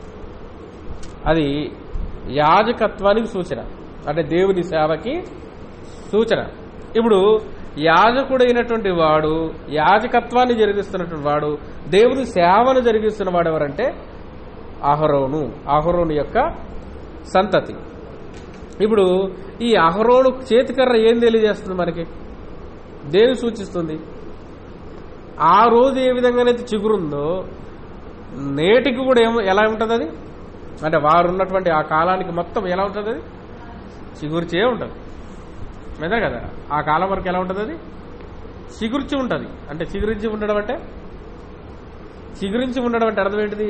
అది యాజకత్వానికి సూచన అంటే దేవుని సేవకి సూచన ఇప్పుడు యాజకుడైనటువంటి వాడు యాజకత్వాన్ని జరిగిస్తున్నటువంటి వాడు దేవుని సేవను జరిగిస్తున్న వాడు ఎవరంటే అహరోను అహరోను యొక్క సంతతి ఇప్పుడు ఈ అహరోను చేతికర్ర ఏం తెలియజేస్తుంది మనకి దేని సూచిస్తుంది ఆ రోజు ఏ విధంగానైతే చిగురుందో నేటికి కూడా ఏమో ఎలా ఉంటుంది అది అంటే వారు ఉన్నటువంటి ఆ కాలానికి మొత్తం ఎలా ఉంటుంది అది చిగుర్చే ఉంటుంది నిజమే కదా ఆ కాలం వరకు ఎలా ఉంటుంది అది చిగుర్చి ఉంటుంది అంటే చిగురించి ఉండడం అంటే చిగురించి ఉండడం అంటే అర్థం ఏంటిది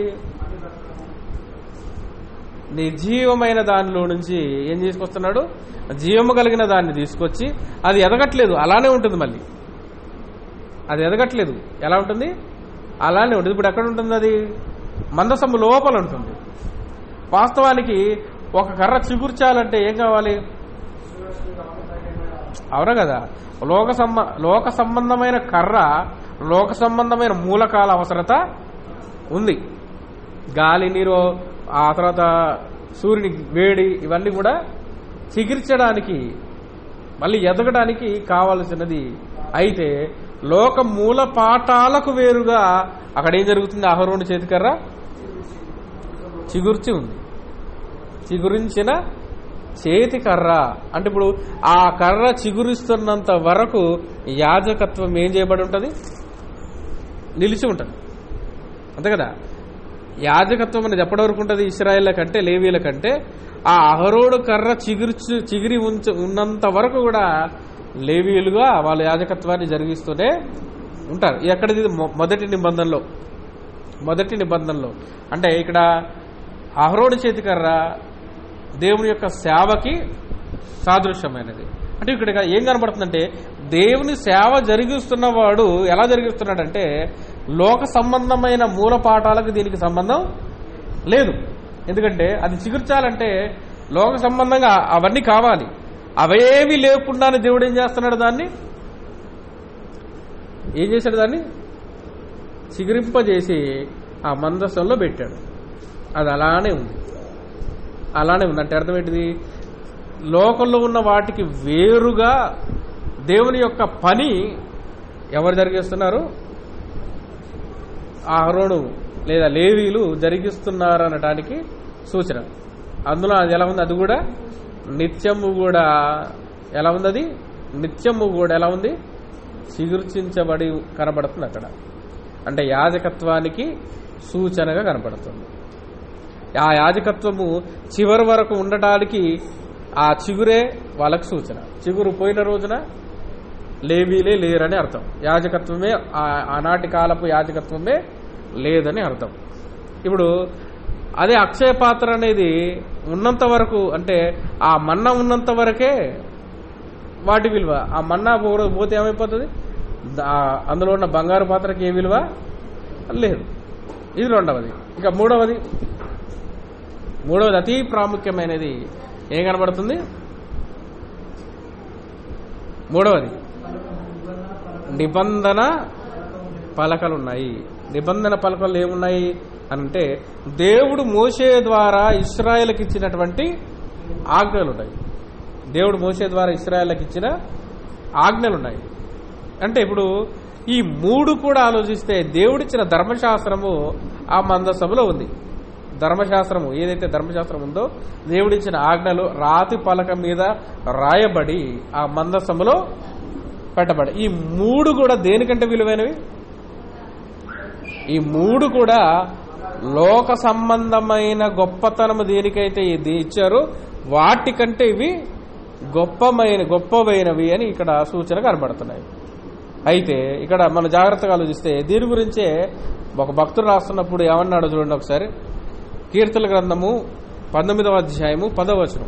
నిర్జీవమైన దానిలో నుంచి ఏం తీసుకొస్తున్నాడు జీవము కలిగిన దాన్ని తీసుకొచ్చి అది ఎదగట్లేదు అలానే ఉంటుంది మళ్ళీ అది ఎదగట్లేదు ఎలా ఉంటుంది అలానే ఉంటుంది ఇప్పుడు ఎక్కడ ఉంటుంది అది మందసము లోపల ఉంటుంది వాస్తవానికి ఒక కర్ర చిగుర్చాలంటే ఏం కావాలి అవునా కదా లోక సంబ లోక సంబంధమైన కర్ర లోక సంబంధమైన మూలకాల అవసరత ఉంది గాలి నీరు ఆ తర్వాత సూర్యుని వేడి ఇవన్నీ కూడా చికిర్చడానికి మళ్ళీ ఎదగడానికి కావలసినది అయితే లోక మూల పాఠాలకు వేరుగా అక్కడ ఏం జరుగుతుంది అహరోని చేతికర్ర చిగుర్చి ఉంది చిగురించిన చేతి కర్ర అంటే ఇప్పుడు ఆ కర్ర చిగురిస్తున్నంత వరకు యాజకత్వం ఏం చేయబడి ఉంటుంది నిలిచి ఉంటుంది అంతే కదా యాజకత్వం అనేది ఎప్పటి వరకు ఉంటుంది ఇస్రాయేళ్ల కంటే లేవీల కంటే ఆ అహరోడు కర్ర చిగుర్చు చిగిరి ఉంచ ఉన్నంత వరకు కూడా లేవీలుగా వాళ్ళ యాజకత్వాన్ని జరిగిస్తూనే ఉంటారు ఎక్కడిది మొ- మొదటి నిబంధనలో మొదటి నిబంధనలో అంటే ఇక్కడ అహరోడు చేతికర్ర దేవుని యొక్క సేవకి సాదృశ్యమైనది అంటే ఇక్కడ ఏం కనబడుతుందంటే దేవుని సేవ జరిగిస్తున్నవాడు ఎలా జరిగిస్తున్నాడంటే లోక సంబంధమైన మూల పాఠాలకు దీనికి సంబంధం లేదు ఎందుకంటే అది చిగుర్చాలంటే లోక సంబంధంగా అవన్నీ కావాలి అవేవి లేకుండానే దేవుడు ఏం చేస్తున్నాడు దాన్ని ఏం చేశాడు దాన్ని చిగురింపజేసి ఆ మందస్సంలో పెట్టాడు అది అలానే ఉంది అలానే ఉంది అంటే అర్థం ఏంటిది లోకంలో ఉన్న వాటికి వేరుగా దేవుని యొక్క పని ఎవరు జరిగిస్తున్నారు ఆహరోను లేదా లేవీలు జరిగిస్తున్నారు అనటానికి సూచన అందులో అది ఎలా ఉంది అది కూడా నిత్యము కూడా ఎలా ఉంది అది నిత్యము కూడా ఎలా ఉంది చిగుర్చించబడి కనబడుతుంది అక్కడ అంటే యాజకత్వానికి సూచనగా కనబడుతుంది ఆ యాజకత్వము చివరి వరకు ఉండటానికి ఆ చిగురే వాళ్ళకి సూచన చిగురు పోయిన రోజున లేవీలే లేరని అర్థం యాజకత్వమే ఆ- ఆనాటి కాలపు యాజకత్వమే లేదని అర్థం ఇప్పుడు అదే అక్షయ పాత్ర అనేది ఉన్నంత వరకు అంటే ఆ మన్న ఉన్నంత వరకే వాటి విలువ ఆ మన్నా పో- పోతే ఏమైపోతుంది దా- అందులో ఉన్న బంగారు పాత్రకి ఏ విలువ లేదు ఇది రెండవది ఇక మూడవది మూడవది అతి ప్రాముఖ్యమైనది ఏం కనబడుతుంది మూడవది నిబంధన పలకలు ఉన్నాయి నిబంధన పలకలు ఏమున్నాయి అంటే దేవుడు మోసే ద్వారా ఇస్రాయేల్కి ఇచ్చినటువంటి ఆజ్ఞలు ఉన్నాయి దేవుడు మోసే ద్వారా ఇస్రాయేల్కి ఇచ్చిన ఆజ్ఞలు ఉన్నాయి అంటే ఇప్పుడు ఈ మూడు కూడా ఆలోచిస్తే దేవుడిచ్చిన ధర్మశాస్త్రము ఆ మందసములో ఉంది ధర్మశాస్త్రము ఏదైతే ధర్మశాస్త్రం ఉందో దేవుడిచ్చిన ఆజ్ఞలు రాతి పలక మీద రాయబడి ఆ మందసములో పెట్టబడి ఈ మూడు కూడా దేనికంటే విలువైనవి ఈ మూడు కూడా లోక సంబంధమైన గొప్పతనము దేనికైతే ఇది ఇచ్చారో వాటికంటే ఇవి గొప్పమైన గొప్పవైనవి అని ఇక్కడ సూచన కనబడుతున్నాయి అయితే ఇక్కడ మన జాగ్రత్తగా ఆలోచిస్తే దీని గురించే ఒక భక్తుడు రాస్తున్నప్పుడు ఏమన్నాడో చూడండి ఒకసారి కీర్తన గ్రంథము పంతొమ్మిదవ అధ్యాయము పదవ వచనం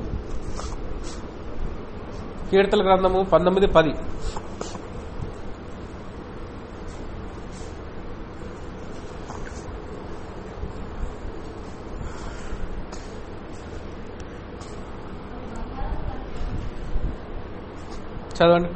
కీర్తన గ్రంథము పంతొమ్మిది పది చదవండి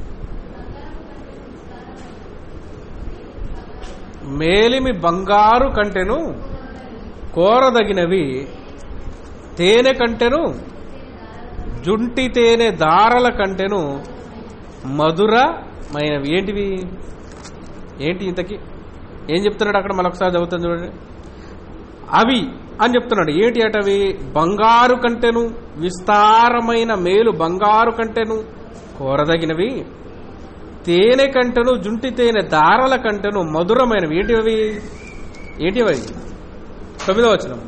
మేలిమి బంగారు కంటెను కోరదగినవి తేనె కంటెను జుంటి తేనె దారల కంటెను మధురమైనవి ఏంటివి ఏంటి ఇంతకి ఏం చెప్తున్నాడు అక్కడ మరొకసారి చదువుతాను చూడండి అవి అని చెప్తున్నాడు ఏంటి అటవి బంగారు కంటెను విస్తారమైన మేలు బంగారు కంటెను కోరదగినవి తేనె కంటను జుంటి తేనె దారల కంటను మధురమైనవి ఏంటివి ఏంటివి తొమ్మిదో వచనం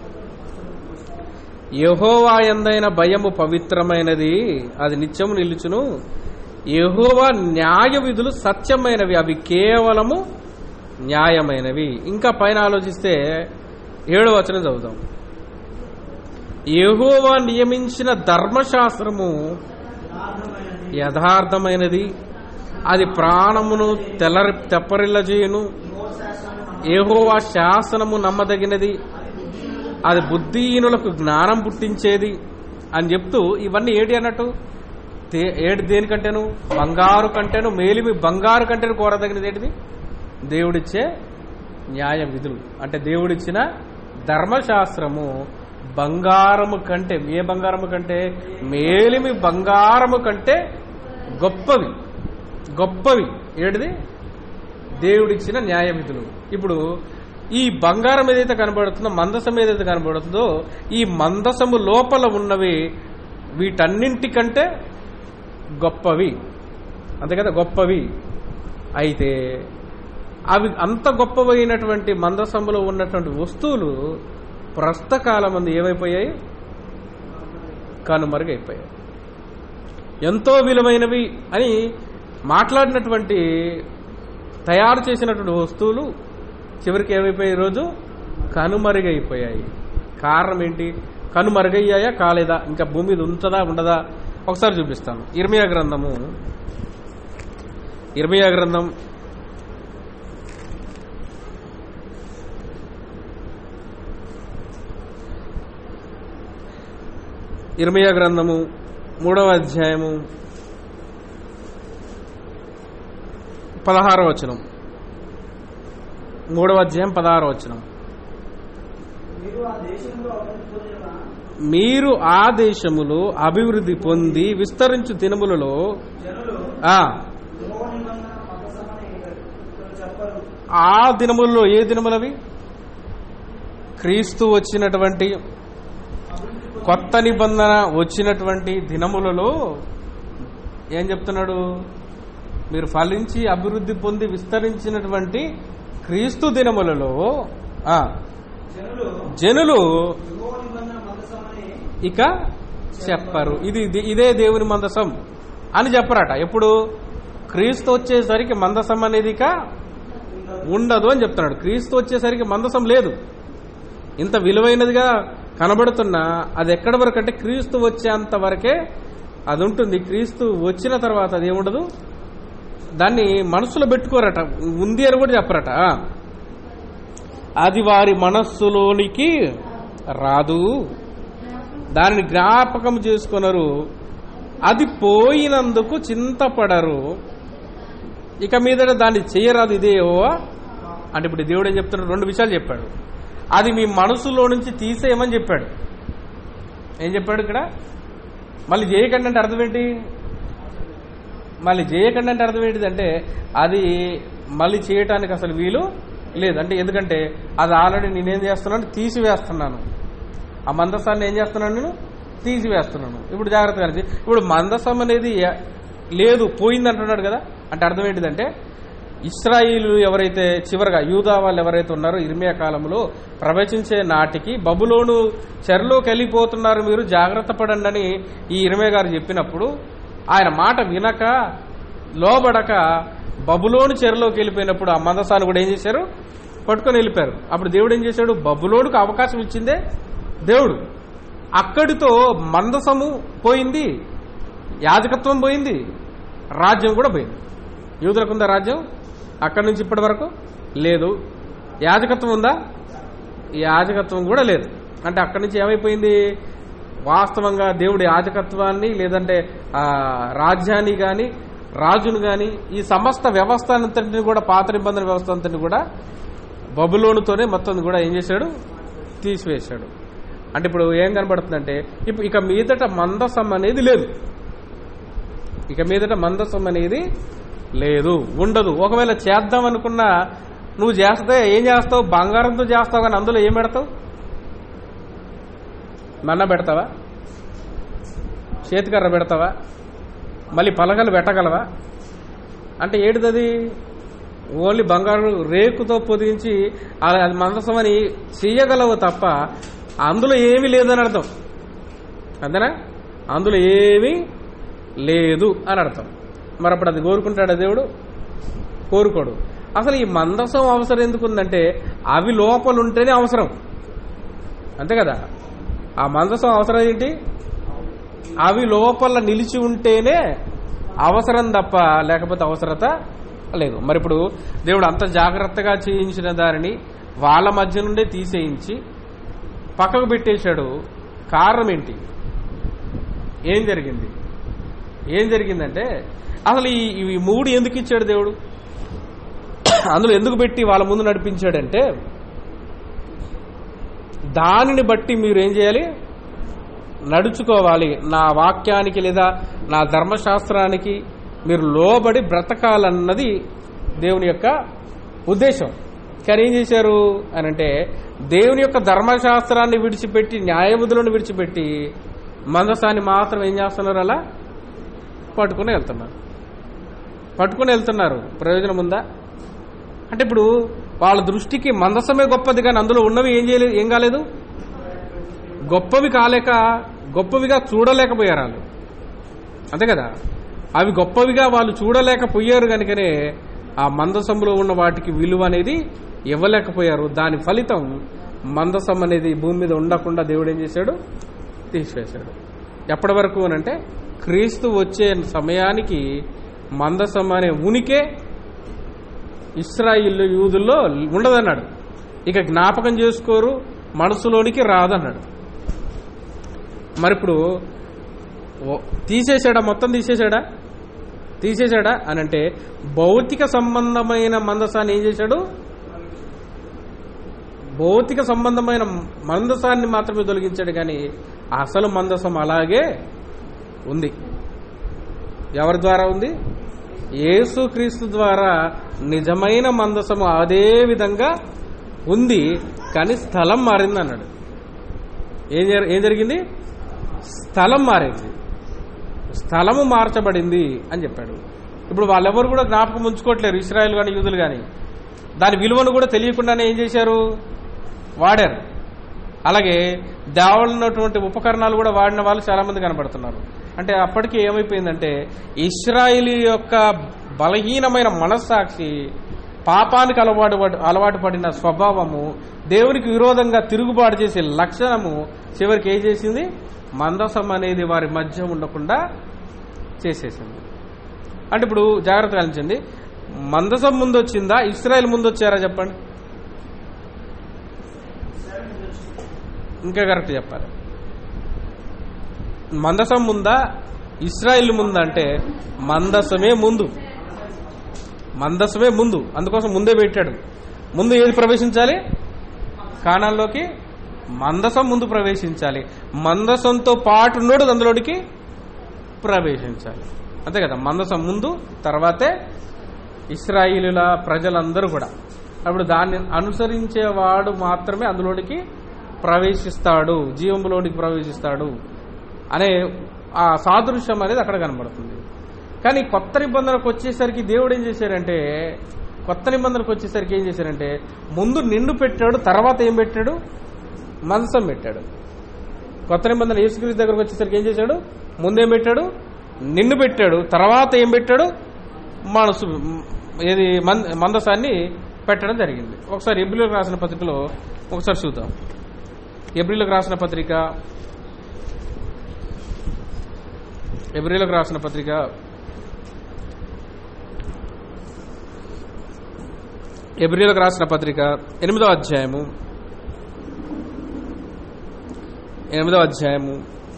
యహోవా ఎందైన భయము పవిత్రమైనది అది నిత్యము నిలుచును యహోవా న్యాయ విధులు సత్యమైనవి అవి కేవలము న్యాయమైనవి ఇంకా పైన ఆలోచిస్తే ఏడో వచనం చదువుదాం యహోవా నియమించిన ధర్మశాస్త్రము యథార్థమైనది అది ప్రాణమును తెల్లరి తెప్పరిల్లజేయును ఏహోవా శాసనము నమ్మదగినది అది బుద్ధిహీనులకు జ్ఞానం పుట్టించేది అని చెప్తూ ఇవన్నీ ఏటి అన్నట్టు తే- ఏడు దేనికంటేను బంగారు కంటేను మేలిమి బంగారు కంటేను కోరదగినది ఏంటిది దేవుడిచ్చే న్యాయ విధులు అంటే దేవుడిచ్చిన ధర్మశాస్త్రము బంగారము కంటే ఏ బంగారము కంటే మేలిమి బంగారము కంటే గొప్పవి గొప్పవి ఏడిది దేవుడిచ్చిన న్యాయ విధులు ఇప్పుడు ఈ బంగారం ఏదైతే కనబడుతుందో మందసం ఏదైతే కనబడుతుందో ఈ మందసము లోపల ఉన్నవి వీటన్నింటికంటే గొప్పవి అంతే కదా గొప్పవి అయితే అవి అంత గొప్పవైనటువంటి మందసములో ఉన్నటువంటి వస్తువులు ప్రస్తుత కాలం మంది ఏమైపోయాయి కనుమరుగైపోయాయి ఎంతో విలువైనవి అని మాట్లాడినటువంటి తయారు చేసినటువంటి వస్తువులు చివరికి ఏమైపోయాయి ఈరోజు కనుమరుగైపోయాయి కారణం ఏంటి కనుమరుగయ్యాయా కాలేదా ఇంకా భూమి మీద ఉంచదా ఉండదా ఒకసారి చూపిస్తాను ఇర్మియా గ్రంథము ఇర్మియా గ్రంథం ఇర్మియా గ్రంథము మూడవ అధ్యాయము పదహారవ వచనం మూడవ అధ్యాయం పదహారవ వచనం మీరు ఆ దేశంలో అభివృద్ధి పొందిన మీరు ఆ దేశములో అభివృద్ధి పొంది విస్తరించు దినములలో జనులు ఆ గృహ నిబంధన మతసమని ఇతడు చెప్పరు ఆ దినముల్లో ఏ దినములవి క్రీస్తు వచ్చినటువంటి కొత్త నిబంధన వచ్చినటువంటి దినములలో ఏం చెప్తున్నాడు మీరు ఫలించి అభివృద్ధి పొంది విస్తరించినటువంటి క్రీస్తు దినములలో ఆ, జనులు జనులు గృహ నిబంధన మతసమని ఇక చెప్పరు ఇది ఇది- ఇదే దేవుని మందసం అని చెప్పరట ఎప్పుడు క్రీస్తు వచ్చేసరికి మందసం అనేది ఇక ఉండదు అని చెప్తున్నాడు క్రీస్తు వచ్చేసరికి మందసం లేదు ఇంత విలువైనదిగా కనబడుతున్నా అది ఎక్కడి వరకు అంటే క్రీస్తు వచ్చేంత వరకే అది ఉంటుంది క్రీస్తు వచ్చిన తర్వాత అది ఏముండదు దాన్ని మనసులో పెట్టుకోరట ఉంది అని కూడా చెప్పరట అది వారి మనస్సులోనికి రాదు దానిని జ్ఞాపకం చేసుకొనరు అది పోయినందుకు చింతపడరు ఇక మీదట దాన్ని చేయరాదు ఇదే యెహోవా అంటే ఇప్పుడు దేవుడు ఏం చెప్తున్నాడు రెండు విషయాలు చెప్పాడు అది మీ మనసులో నుంచి తీసేయమని చెప్పాడు ఏం చెప్పాడు ఇక్కడ మళ్ళీ చేయకండి అంటే అర్థం ఏంటి మళ్ళీ చేయకండి అంటే అర్థం ఏంటిదంటే అది మళ్ళీ చేయటానికి అసలు వీలు లేదు అంటే ఎందుకంటే అది ఆల్రెడీ నేనేం చేస్తున్నాను తీసివేస్తున్నాను ఆ మందసాన్ని ఏం చేస్తున్నాను నేను తీసివేస్తున్నాను ఇప్పుడు జాగ్రత్తగా ఆలోచి- ఇప్పుడు మందసం అనేది ఎ- లేదు పోయింది అంటున్నాడు కదా అంటే అర్థం ఏంటిదంటే ఇస్రాయిలు ఎవరైతే చివరగా యూదా వాళ్ళు ఎవరైతే ఉన్నారో ఇర్మియా కాలంలో ప్రవచించే నాటికి బబులోను చెరలోకి వెళ్ళిపోతున్నారు మీరు జాగ్రత్త పడండి అని ఈ ఇర్మియా గారు చెప్పినప్పుడు ఆయన మాట వినక లోబడక బబులోను చెరలోకి వెళ్ళిపోయినప్పుడు ఆ మందసాన్ని కూడా ఏం చేశారు పట్టుకొని వెళ్ళిపోయారు అప్పుడు దేవుడు ఏం చేశాడు బబులోనుకు అవకాశం ఇచ్చిందే దేవుడు అక్కడితో మందసము పోయింది యాజకత్వం పోయింది రాజ్యం కూడా పోయింది యూదులకు ఉందా రాజ్యం అక్కడి నుంచి ఇప్పటి వరకు లేదు యాజకత్వం ఉందా యాజకత్వం కూడా లేదు అంటే అక్కడి నుంచి ఏమైపోయింది వాస్తవంగా దేవుడి యాజకత్వాన్ని లేదంటే ఆ రాజ్యాన్ని గాని రాజును గాని ఈ సమస్త వ్యవస్థ అంతటిని కూడా పాత నిబంధన వ్యవస్థ అంతటిని కూడా బబులోనుతోనే మొత్తం కూడా ఏం చేశాడు తీసివేశాడు అంటే ఇప్పుడు ఏం కనబడుతుందంటే ఇప్పుడు ఇక మీదట మందసం అనేది లేదు ఇక మీదట మందసం అనేది లేదు ఉండదు ఒకవేళ చేద్దాం అనుకున్నా నువ్వు చేస్తే ఏం చేస్తావు బంగారంతో చేస్తావు కానీ అందులో ఏం పెడతావు మన్న పెడతావా చేతికర్ర పెడతావా మళ్ళీ పలకలు పెట్టగలవా అంటే ఏడుదది ఓన్లీ బంగారు రేకుతో పొదిగించి అది అది మందసం అని చెయ్యగలవు తప్ప అందులో ఏమీ లేదని అర్థం అంతేనా అందులో ఏమీ లేదు అని అర్థం మరి అప్పుడు అది కోరుకుంటాడా దేవుడు కోరుకోడు అసలు ఈ మందసం అవసరం ఎందుకుందంటే అవి లోపల ఉంటేనే అవసరం అంతే కదా ఆ మందసం అవసరం ఏంటి అవి లోపల నిలిచి ఉంటేనే అవసరం తప్ప లేకపోతే అవసరత లేదు మరి ఇప్పుడు దేవుడు అంత జాగ్రత్తగా చేయించిన దానిని వాళ్ళ మధ్య నుండే తీసేయించి పక్కకు పెట్టేశాడు కారణం ఏంటి ఏం జరిగింది ఏం జరిగిందంటే అసలు ఈ ఇవి మూడు ఎందుకు ఇచ్చాడు దేవుడు అందులో ఎందుకు పెట్టి వాళ్ళ ముందు నడిపించాడంటే దానిని బట్టి మీరు ఏం చేయాలి నడుచుకోవాలి నా వాక్యానికి లేదా నా ధర్మశాస్త్రానికి మీరు లోబడి బ్రతకాలన్నది దేవుని యొక్క ఉద్దేశం కానీ ఏం చేశారు అని అంటే దేవుని యొక్క ధర్మశాస్త్రాన్ని విడిచిపెట్టి న్యాయబుద్ధులను విడిచిపెట్టి మందసాన్ని మాత్రం ఏం చేస్తున్నారు అలా పట్టుకుని వెళ్తున్నారు పట్టుకుని వెళ్తున్నారు ప్రయోజనం ఉందా అంటే ఇప్పుడు వాళ్ళ దృష్టికి మందసమే గొప్పది కానీ అందులో ఉన్నవి ఏం చేయలేదు ఏం కాలేదు గొప్పవి కాలేక గొప్పవిగా చూడలేకపోయారు వాళ్ళు అంతే కదా అవి గొప్పవిగా వాళ్ళు చూడలేకపోయారు కనుకనే ఆ మందసంలో ఉన్న వాటికి విలువ అనేది ఇవ్వలేకపోయారు దాని ఫలితం మందసం అనేది భూమి మీద ఉండకుండా దేవుడు ఏం చేశాడు తీసివేశాడు ఎప్పటి వరకు అనంటే క్రీస్తు వచ్చే సమయానికి మందసం అనే ఉనికే ఇస్రాయిల్ యూదుల్లో ఉండదన్నాడు ఇక జ్ఞాపకం చేసుకోరు మనసులోనికి రాదన్నాడు మరి ఇప్పుడు ఓ- తీసేశాడా మొత్తం తీసేశాడా తీసేశాడా అని అంటే భౌతిక సంబంధమైన మందసాన్ని ఏం చేశాడు భౌతిక సంబంధమైన మందసాన్ని మాత్రమే తొలగించాడు కానీ అసలు మందసం అలాగే ఉంది ఎవరి ద్వారా ఉంది యేసుక్రీస్తు ద్వారా నిజమైన మందసము అదే విధంగా ఉంది కానీ స్థలం మారింది అన్నాడు ఏం జరి- ఏం జరిగింది స్థలం మారింది స్థలము మార్చబడింది అని చెప్పాడు ఇప్పుడు వాళ్ళెవరు కూడా జ్ఞాపకం ఉంచుకోవట్లేరు ఇస్రాయల్ కానీ యూదులు కానీ దాని విలువను కూడా తెలియకుండానే ఏం చేశారు వాడారు అలాగే దేవాలన్నటువంటి ఉపకరణాలు కూడా వాడిన వాళ్ళు చాలా మంది కనబడుతున్నారు అంటే అప్పటికి ఏమైపోయిందంటే ఇస్రాయిలీ యొక్క బలహీనమైన మనస్సాక్షి పాపానికి అలవాటు పడి- అలవాటు పడిన స్వభావము దేవునికి విరోధంగా తిరుగుబాటు చేసే లక్షణము చివరికి ఏం చేసింది మందసం అనేది వారి మధ్య ఉండకుండా చేసేసింది అంటే ఇప్పుడు జాగ్రత్త గమనించండి మందసం ముందు వచ్చిందా ఇస్రాయల్ ముందు వచ్చారా చెప్పండి ఇంకా కరెక్ట్ చెప్పాలి మందసం ముందా ఇస్రాయిల్ ముందా అంటే మందసమే ముందు మందసమే ముందు అందుకోసం ముందే పెట్టాడు ముందు ఏది ప్రవేశించాలి కాణాల్లోకి మందసం ముందు ప్రవేశించాలి మందసంతో పాటు ఉన్నోడు అందులోనికి ప్రవేశించాలి అంతే కదా మందసం ముందు తర్వాతే ఇస్రాయిలుల ప్రజలందరూ కూడా అప్పుడు దాన్ని అనుసరించేవాడు మాత్రమే అందులోనికి ప్రవేశిస్తాడు జీవంలోనికి ప్రవేశిస్తాడు అనే ఆ సాదృశ్యం అనేది అక్కడ కనబడుతుంది కానీ కొత్త నిబంధనకు వచ్చేసరికి దేవుడు ఏం చేశారంటే కొత్త నిబంధనకు వచ్చేసరికి ఏం చేశారంటే ముందు నిండు పెట్టాడు తర్వాత ఏం పెట్టాడు మంచం పెట్టాడు కొత్త నిబంధన యేసుక్రీస్తు దగ్గరకు వచ్చేసరికి ఏం చేశాడు ముందేం పెట్టాడు నిన్ను పెట్టాడు తర్వాత ఏం పెట్టాడు మనసు ఏది మన్- మందసాన్ని పెట్టడం జరిగింది ఒకసారి ఎబ్రిలకు రాసిన పత్రికలో ఒకసారి చూద్దాం ఎబ్రిలకు రాసిన పత్రిక ఎబ్రిలకు రాసిన పత్రిక ఎబ్రిలకు రాసిన పత్రిక ఎనిమిదో అధ్యాయము ఎనిమిదో అధ్యాయము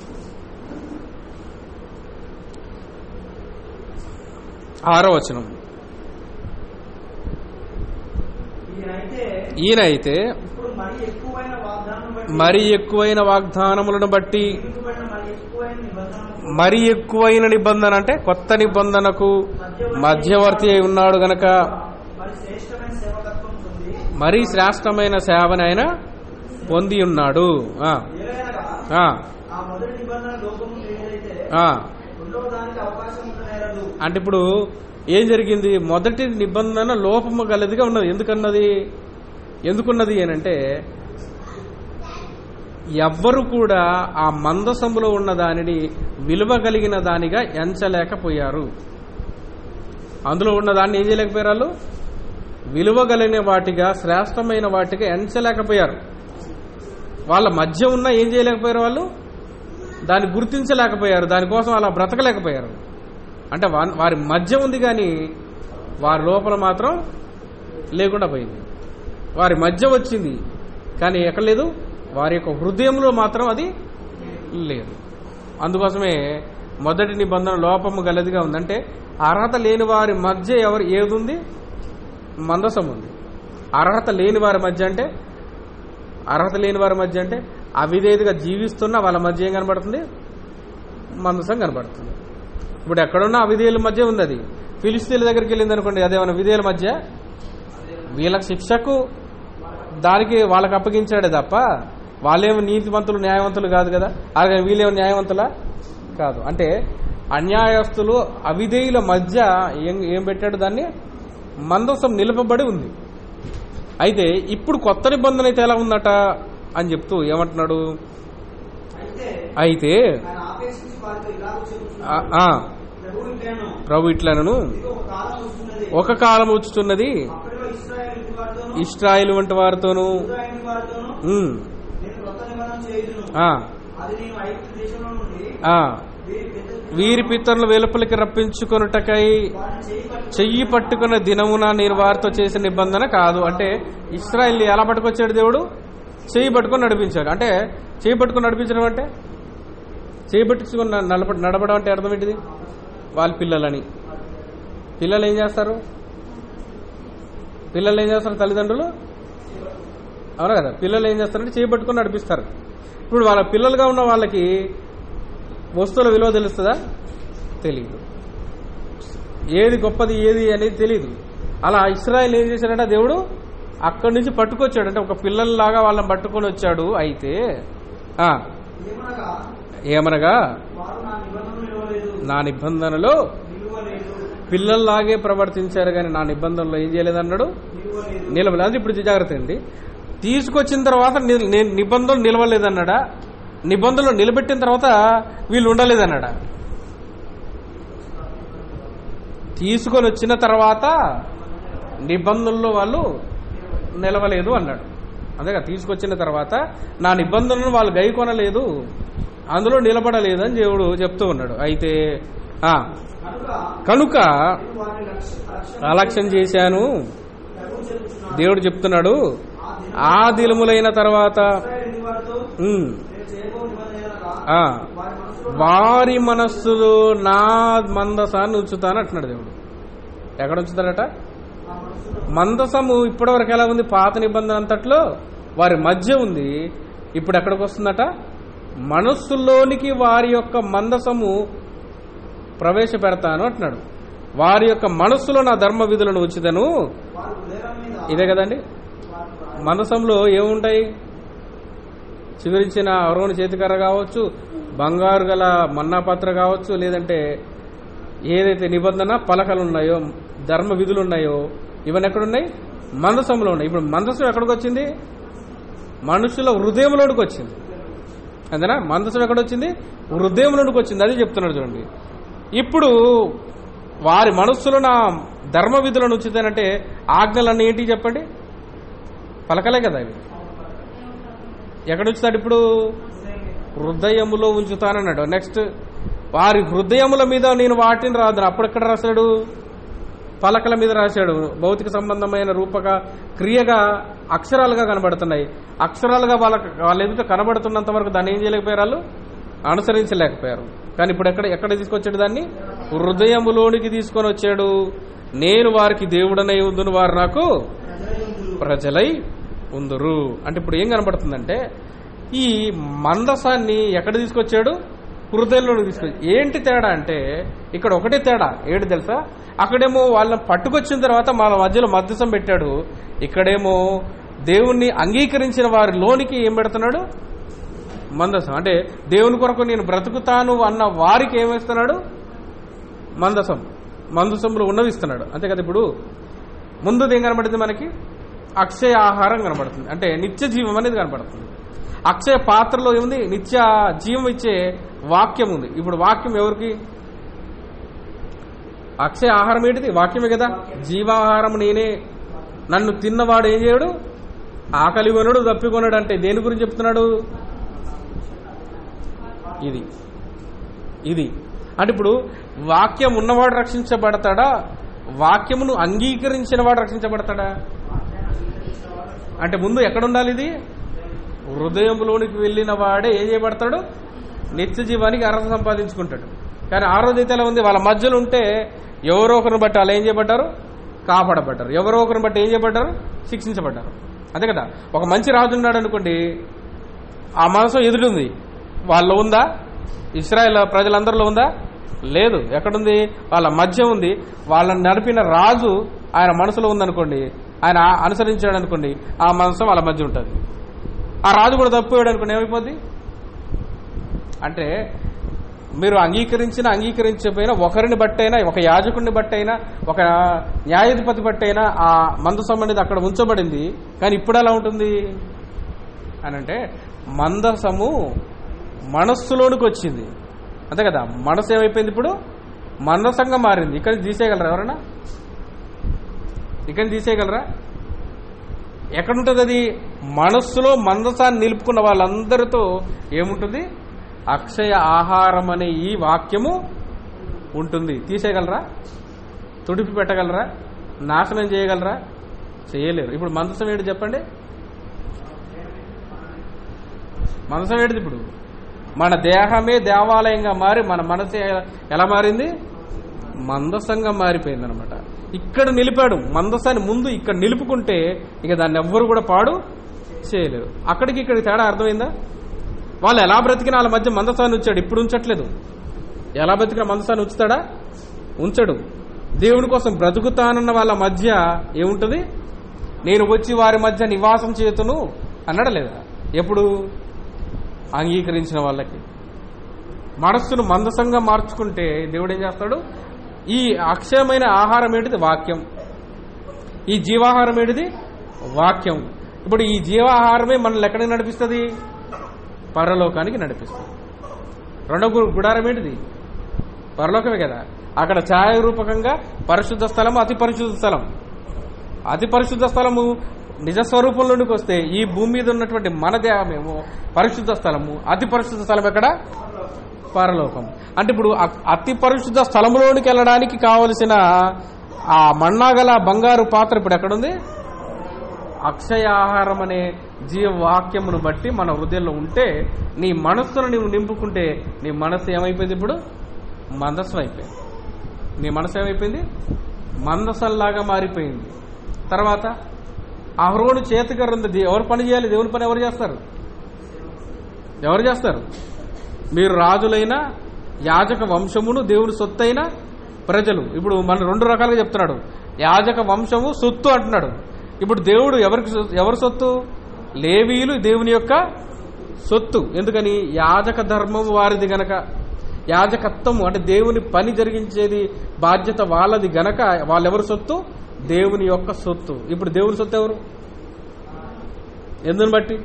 ఆరో వచనం ఈయనైతే ఈయన అయితే ఇప్పుడు మరి ఎక్కువైన వాగ్దానం బట్టి మరి ఎక్కువైన వాగ్దానములను బట్టి నియమింపబడిన మరి ఎక్కువైన నిబంధనలకు మరి ఎక్కువైన నిబంధన అంటే కొత్త నిబంధనకు మధ్యవర్తి అయి ఉన్నాడు గనక మరి శ్రేష్టమైన సేవకత్వం పొంది మరీ శ్రేష్టమైన సేవని ఆయన పొంది ఉన్నాడు ఆ, ఏలైనగా ఆ, ఆ మొదటి నిబంధన లోపము లేనిదైతే ఆ. రెండవ దానికి అవకాశం ఉండనేరదు అంటే ఇప్పుడు ఏం జరిగింది మొదటి నిబంధన లోపము గలదిగా ఉన్నది ఎందుకన్నది ఎందుకున్నది అనంటే ఎవ్వరు కూడా ఆ మందసములో ఉన్న దానిని విలువ కలిగిన దానిగా ఎంచలేకపోయారు అందులో ఉన్న దాన్ని ఏం చేయలేకపోయారు వాళ్ళు విలువ కలిగిన వాటిగా శ్రేష్టమైన వాటిగా ఎంచలేకపోయారు వాళ్ళ మధ్య ఉన్న ఏం చేయలేకపోయారు వాళ్ళు దాన్ని గుర్తించలేకపోయారు దానికోసం అలా బ్రతకలేకపోయారు అంటే వా- వారి మధ్య ఉంది కానీ వారి లోపల మాత్రం లేకుండా పోయింది వారి మధ్య వచ్చింది కానీ ఎక్కడ లేదు వారి యొక్క హృదయంలో మాత్రం అది లేదు అందుకోసమే మొదటి నిబంధన లోపము గలదిగా ఉందంటే అర్హత లేని వారి మధ్య ఎవరు ఏది ఉంది మందసం ఉంది అర్హత లేని వారి మధ్య అంటే అర్హత లేని వారి మధ్య అంటే అవిధేయతగా జీవిస్తున్న వాళ్ళ మధ్య ఏం కనబడుతుంది మందసం కనబడుతుంది ఇప్పుడు ఎక్కడున్నా అవిధేయుల మధ్య ఉంది అది ఫిలిస్తీన్ల దగ్గరికి వెళ్ళింది అనుకోండి అదేమన్నా విధేయుల మధ్య వీళ్ళ శిక్షకు దానికి వాళ్ళకి అప్పగించాడే తప్ప వాళ్ళేమో నీతివంతులు న్యాయవంతులు కాదు కదా అలాగే వీళ్ళేమో న్యాయవంతులా కాదు అంటే అన్యాయస్తులు అవిధేయుల మధ్య ఏం ఏం పెట్టాడు దాన్ని మందసం నిలపబడి ఉంది అయితే ఇప్పుడు కొత్త నిబంధన అయితే ఎలా ఉందట అని చెప్తూ ఏమంటున్నాడు అయితే అయితే ఆయన ఆపేక్షించి వారితో ఇలాగ ఆ, చెబుతున్నాడు ఆ, ప్రభు ఇట్లను ప్రభు ఇట్లనను ఇది ఒక కాలం వస్తున్నది ఒక కాలం వచ్చుతున్నది అప్పటిలో ఇస్రాయేల్ ఇంటి వారితోను ఇస్రాయిల్ వంటి వారితోనూ యూదా ఇంటి వారితోను ఉమ్, నేను కొత్త నిబంధన చేయుదును ఆ, అది నేను ఐగుప్తు దేశంలో నుండి ఆ, వీరి పెద్ద వీరి పితరులు వెలుపలికి రప్పించుకొనుటకై వారిని చేయి పట్టుకుని చెయ్యి పట్టుకున్న దినమున నేను వారితో చేసిన నిబంధన కాదు అంటే ఇస్రాయిల్ ఎలా పట్టుకొచ్చాడు దేవుడు చెయ్యి పట్టుకొని నడిపించాడు అంటే చెయ్యి పట్టుకొని నడిపించడం అంటే చెయ్యి పట్టుకుని న- నడప నడపడం అంటే అర్థం ఏంటిది వాళ్ళ పిల్లలని పిల్లలు ఏం చేస్తారు పిల్లలు ఏం చేస్తారు తల్లిదండ్రులు అవునా కదా పిల్లలు ఏం చేస్తారంటే చేయి పట్టుకొని నడిపిస్తారు ఇప్పుడు వాళ్ళ పిల్లలుగా ఉన్న వాళ్ళకి వస్తువుల విలువ తెలుస్తుందా తెలియదు ఏది గొప్పది ఏది అనేది తెలియదు అలా ఇస్రాయల్ ఏం చేశాడంటే దేవుడు అక్కడి నుంచి పట్టుకొచ్చాడు అంటే ఒక పిల్లల్లాగా వాళ్ళని పట్టుకొని వచ్చాడు అయితే ఆ, ఏమనగా ఏమనగా వారు నా నిబంధనలు నిలవలేదు నా నిబంధనలో నిలువలేదు పిల్లల్లాగే ప్రవర్తించారు కానీ నా నిబంధనలో ఏం చేయలేదన్నాడు నిలువలేదు నిలవలేదు అది ఇప్పుడు జాగ్రత్త అండి తీసుకొచ్చిన తర్వాత ని- నేను నిబంధనలు నిలవలేదన్నాడా నిబంధనలు నిలబెట్టిన తర్వాత వీళ్ళు ఉండలేదన్నాడా తీసుకొని వచ్చిన తర్వాత నిబంధనల్లో వాళ్ళు నిలవలేదు అన్నాడు అంతేగా తీసుకొచ్చిన తర్వాత నా నిబంధనలను వాళ్ళు గైకొనలేదు అందులో నిలబడలేదు అని దేవుడు చెప్తూ ఉన్నాడు అయితే ఆ, కనుక కనుక నేను వారిని లక్ష్య లక్ష్యం అలక్ష్యం చేశాను ప్రభువు చెబుతున్నాడు దేవుడు చెప్తున్నాడు ఆ దినం ఆ దినములైన తర్వాత ఇశ్రాయేలు ఇంటి వారితో ఉమ్, నేను చేయబో నిబంధన ఏదనగా, ఆ, వారి మనసులో వారి మనస్సులో నా మందసాన్ని ఉంచుతాను అంటున్నాడు దేవుడు ఎక్కడ ఉంచుతాడట నా మనసులో మందసము ఇప్పటివరకు ఎలా ఉంది పాత నిబంధన అంతట్లో వారి మధ్య ఉంది ఇప్పుడు ఎక్కడికి వస్తుందట మనస్సులోనికి వారి యొక్క మందసము ప్రవేశపెడతాను అంటున్నాడు వారి యొక్క మనస్సులో నా ధర్మ విధులను ఉంచుదను వారి హృదయం మీద ఇదే కదండి వారి మనసంలో ఏముంటాయి చివరించిన అరోని చేతికర్ర కావచ్చు బంగారు గల మన్నాపత్ర కావచ్చు లేదంటే ఏదైతే నిబంధన పలకలు ఉన్నాయో ధర్మ విధులు ఉన్నాయో ఇవన్నీ ఎక్కడున్నాయి మందసంలో ఉన్నాయి ఇప్పుడు మందసం ఎక్కడికి వచ్చింది మనుషుల హృదయంలోనికి వచ్చింది అంతేనా మందసం ఎక్కడొచ్చింది హృదయంలోనికి వచ్చింది అది చెప్తున్నాడు చూడండి ఇప్పుడు వారి మనస్సులో నా ధర్మ విధులను ఉంచుతానంటే ఆజ్ఞలన్నీ ఏంటి చెప్పండి పలకలే కదా ఇవి ఎక్కడ ఉంచుతాడు ఇప్పుడు హృదయములో ఉంచుతానన్నాడు నెక్స్ట్ వారి హృదయముల మీద నేను వాటిని రాదు అప్పుడెక్కడ రాశాడు పలకల మీద రాశాడు భౌతిక సంబంధమైన రూపక క్రియగా అక్షరాలుగా కనబడుతున్నాయి అక్షరాలుగా వాళ్ళకి వాళ్ళ ఎదుట కనబడుతున్నంత వరకు దాన్ని ఏం చేయలేకపోయారు వాళ్ళు అనుసరించలేకపోయారు కానీ ఇప్పుడు ఎక్కడ ఎక్కడ తీసుకొచ్చాడు దాన్ని హృదయములోనికి తీసుకొని వచ్చాడు నేను వారికి దేవుడనై ఉందును వారు నాకు ప్రజలై ఉందురు అంటే ఇప్పుడు ఏం కనబడుతుందంటే ఈ మందసాన్ని ఎక్కడ తీసుకొచ్చాడు హృదయంలోకి తీసుకొచ్చి ఏంటి తేడా అంటే ఇక్కడ ఒకటే తేడా ఏంటి తెలుసా అక్కడేమో వాళ్ళని పట్టుకొచ్చిన తర్వాత మన మధ్యలో మధ్యసం పెట్టాడు ఇక్కడేమో దేవుణ్ణి అంగీకరించిన వారి లోనికి ఏం పెడుతున్నాడు మందసం అంటే దేవుని కొరకు నేను బ్రతుకుతాను అన్న వారికి ఏమేస్తున్నాడు మందసం మందసములో ఉన్నవి ఇస్తున్నాడు అంతే కదా ఇప్పుడు ముందుది ఏం కనబడుతుంది మనకి అక్షయ ఆహారం కనబడుతుంది అంటే నిత్య జీవం అనేది కనబడుతుంది అక్షయ పాత్రలో ఏముంది నిత్య జీవం ఇచ్చే వాక్యం ఉంది ఇప్పుడు వాక్యం ఎవరికి అక్షయ ఆహారం ఏంటిది వాక్యమే కదా జీవాహారం నేనే నన్ను తిన్నవాడు ఏం చేయడు ఆకలి కొనడు తప్పికొనడు అంటే దేని గురించి చెప్తున్నాడు ఇది ఇది అంటే ఇప్పుడు వాక్యం ఉన్నవాడు రక్షించబడతాడా వాక్యమును అంగీకరించిన వాడు రక్షించబడతాడా అంటే ముందు ఎక్కడ ఉండాలి ఇది హృదయంలోనికి వెళ్ళిన వాడే ఏం చేయబడతాడు నిత్య జీవానికి అర్హత సంపాదించుకుంటాడు కానీ ఆ రోజు అయితే ఎలా ఉంది వాళ్ళ మధ్యలో ఉంటే ఎవరో ఒకరిని బట్టి వాళ్ళు ఏం చేయబడ్డారు కాపాడబడ్డారు ఎవరో ఒకరిని బట్టి ఏం చేయబడ్డారు శిక్షించబడ్డారు అంతే కదా ఒక మంచి రాజు ఉన్నాడు అనుకోండి ఆ మనసు ఎదురుంది వాళ్ళు ఉందా ఇస్రాయల్ ప్రజలందరిలో ఉందా లేదు ఎక్కడుంది వాళ్ళ మధ్య ఉంది వాళ్ళని నడిపిన రాజు ఆయన మనసులో ఉందనుకోండి ఆయన అనుసరించాడు అనుకోండి ఆ మనసు వాళ్ళ మధ్య ఉంటుంది ఆ రాజు కూడా తప్పిపోయాడు అనుకోండి ఏమైపోద్ది అంటే మీరు అంగీకరించిన అంగీకరించకపోయినా ఒకరిని బట్టైనా ఒక యాజకుడిని బట్టైనా ఒక న్యాయాధిపతి బట్టైనా ఆ మందసం అనేది అక్కడ ఉంచబడింది కానీ ఇప్పుడు ఎలా ఉంటుంది అని అంటే మందసము మనస్సులోనికి వచ్చింది అంతే కదా మనసు ఏమైపోయింది ఇప్పుడు మందసంగా మారింది ఇక్కడ నుంచి తీసేయగలరా ఎవరైనా ఇక్కడ నుంచి తీసేయగలరా ఎక్కడుంటుంది అది మనస్సులో మందసాన్ని నిలుపుకున్న వాళ్ళందరితో ఏముంటుంది అక్షయ ఆహారం అనే ఈ వాక్యము ఉంటుంది తీసేయగలరా తుడిపి పెట్టగలరా నాశనం చేయగలరా చేయలేరు ఇప్పుడు మందసం ఏంటి చెప్పండి మనసం ఏంటిది ఇప్పుడు మన దేహమే దేవాలయంగా మారి మన మనసు ఎలా మారింది మందసంగా మారిపోయింది అనమాట ఇక్కడ నిలిపాడు మందసాన్ని ముందు ఇక్కడ నిలుపుకుంటే ఇక దాన్ని ఎవ్వరు కూడా పాడు చేయలేరు అక్కడికి ఇక్కడికి తేడా అర్థమైందా వాళ్ళు ఎలా బ్రతికినా వాళ్ళ మధ్య మందసాన్ని ఉంచాడు ఇప్పుడు ఉంచట్లేదు ఎలా బ్రతికిన మందసాన్ని ఉంచుతాడా ఉంచడు దేవుని కోసం బ్రతుకుతానన్న వాళ్ళ మధ్య ఏముంటుంది నేను వచ్చి వారి మధ్య నివాసం చేతును అన్నాడా లేదా ఎప్పుడు అంగీకరించిన వాళ్ళకి మనస్సును మందసంగా మార్చుకుంటే దేవుడు ఏం చేస్తాడు ఈ అక్షయమైన ఆహారం ఏంటిది వాక్యం ఈ జీవాహారం ఏంటిది వాక్యం ఇప్పుడు ఈ జీవాహారమే మనల్ని ఎక్కడికి నడిపిస్తుంది పరలోకానికి నడిపిస్తుంది రెండో గు- గుడారం ఏంటిది పరలోకమే కదా అక్కడ ఛాయారూపకంగా పరిశుద్ధ స్థలము అతి పరిశుద్ధ స్థలం అతి పరిశుద్ధ స్థలము నిజ స్వరూపంలోనికి వస్తే ఈ భూమి మీద ఉన్నటువంటి మన దేహమేమో పరిశుద్ధ స్థలము అతి పరిశుద్ధ స్థలం ఎక్కడ పరలోకం అంటే ఇప్పుడు అ- అతి పరిశుద్ధ స్థలంలోనికి వెళ్ళడానికి కావలసిన ఆ మన్నాగల బంగారు పాత్ర ఇప్పుడు ఎక్కడుంది అక్షయ ఆహారం అనే జీవవాక్యమును బట్టి మన హృదయంలో ఉంటే నీ మనస్సును నీవు నింపుకుంటే నీ మనస్సు ఏమైపోయింది ఇప్పుడు మందస్సు అయిపోయింది నీ మనసు ఏమైపోయింది మందసంలాగా మారిపోయింది తర్వాత అహరోను చేతికర్ర ఉంది దే- ఎవరు పని చేయాలి దేవుని పని ఎవరు చేస్తారు ఎవరు చేస్తారు మీరు రాజులైన యాజక వంశమును దేవుని సొత్తైన ప్రజలు ఇప్పుడు మన రెండు రకాలుగా చెప్తున్నాడు యాజక వంశము సొత్తు అంటున్నాడు ఇప్పుడు దేవుడు ఎవరికి సొ- ఎవరి సొత్తు లేవీయులు దేవుని యొక్క సొత్తు ఎందుకని యాజక ధర్మం వారిది గనక యాజకత్వము అంటే దేవుని పని జరిగించేది బాధ్యత వాళ్ళది గనక వాళ్ళెవరి సొత్తు దేవుని యొక్క సొత్తు ఇప్పుడు దేవుని సొత్తు ఎవరు ఎందుని బట్టి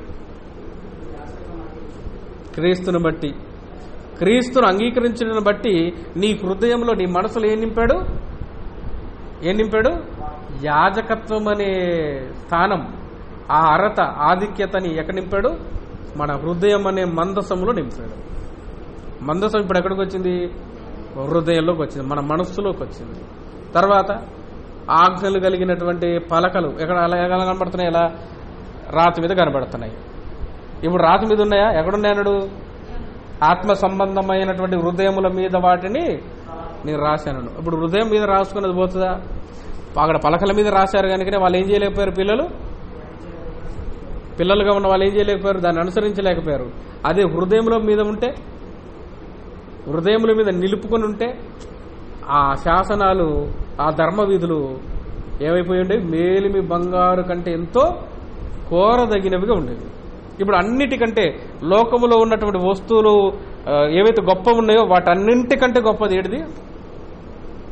క్రీస్తుని బట్టి క్రీస్తును అంగీకరించడం బట్టి నీ హృదయంలో నీ మనసులో ఏం నింపాడు ఏం నింపాడు యాజకత్వం అనే స్థానం ఆ అర్హత ఆధిక్యతని ఎక్కడ నింపాడు మన హృదయం అనే మందసంలో నింపాడు మందసం ఇప్పుడు ఎక్కడికి వచ్చింది హృదయంలోకి వచ్చింది మన మనస్సులోకి వచ్చింది తర్వాత ఆజ్ఞలు కలిగినటువంటి పలకలు ఎక్కడ అలా ఎలా కనబడుతున్నాయి ఎలా రాతి మీద కనబడుతున్నాయి ఇప్పుడు రాతి మీద ఉన్నాయా ఎక్కడున్నాయి అన్నాడు ఆత్మ సంబంధమైనటువంటి హృదయముల మీద వాటిని నేను రాశాను ఇప్పుడు హృదయం మీద రాసుకున్నది పోతుందా అక్కడ పలకల మీద రాశారు కనుకనే వాళ్ళు ఏం చేయలేకపోయారు పిల్లలు పిల్లలుగా ఉన్న వాళ్ళు ఏం చేయలేకపోయారు దాన్ని అనుసరించలేకపోయారు అదే హృదయంలో మీద ఉంటే హృదయముల మీద నిలుపుకొని ఉంటే ఆ శాసనాలు ఆ ధర్మ విధులు ఏమైపోయి ఉండేవి మేలిమి బంగారు కంటే ఎంతో కోరదగినవిగా ఉండేవి ఇప్పుడు అన్నిటికంటే లోకములో ఉన్నటువంటి వస్తువులు ఆ, ఏవైతే గొప్ప ఉన్నాయో వాటన్నింటికంటే గొప్పది ఏడిది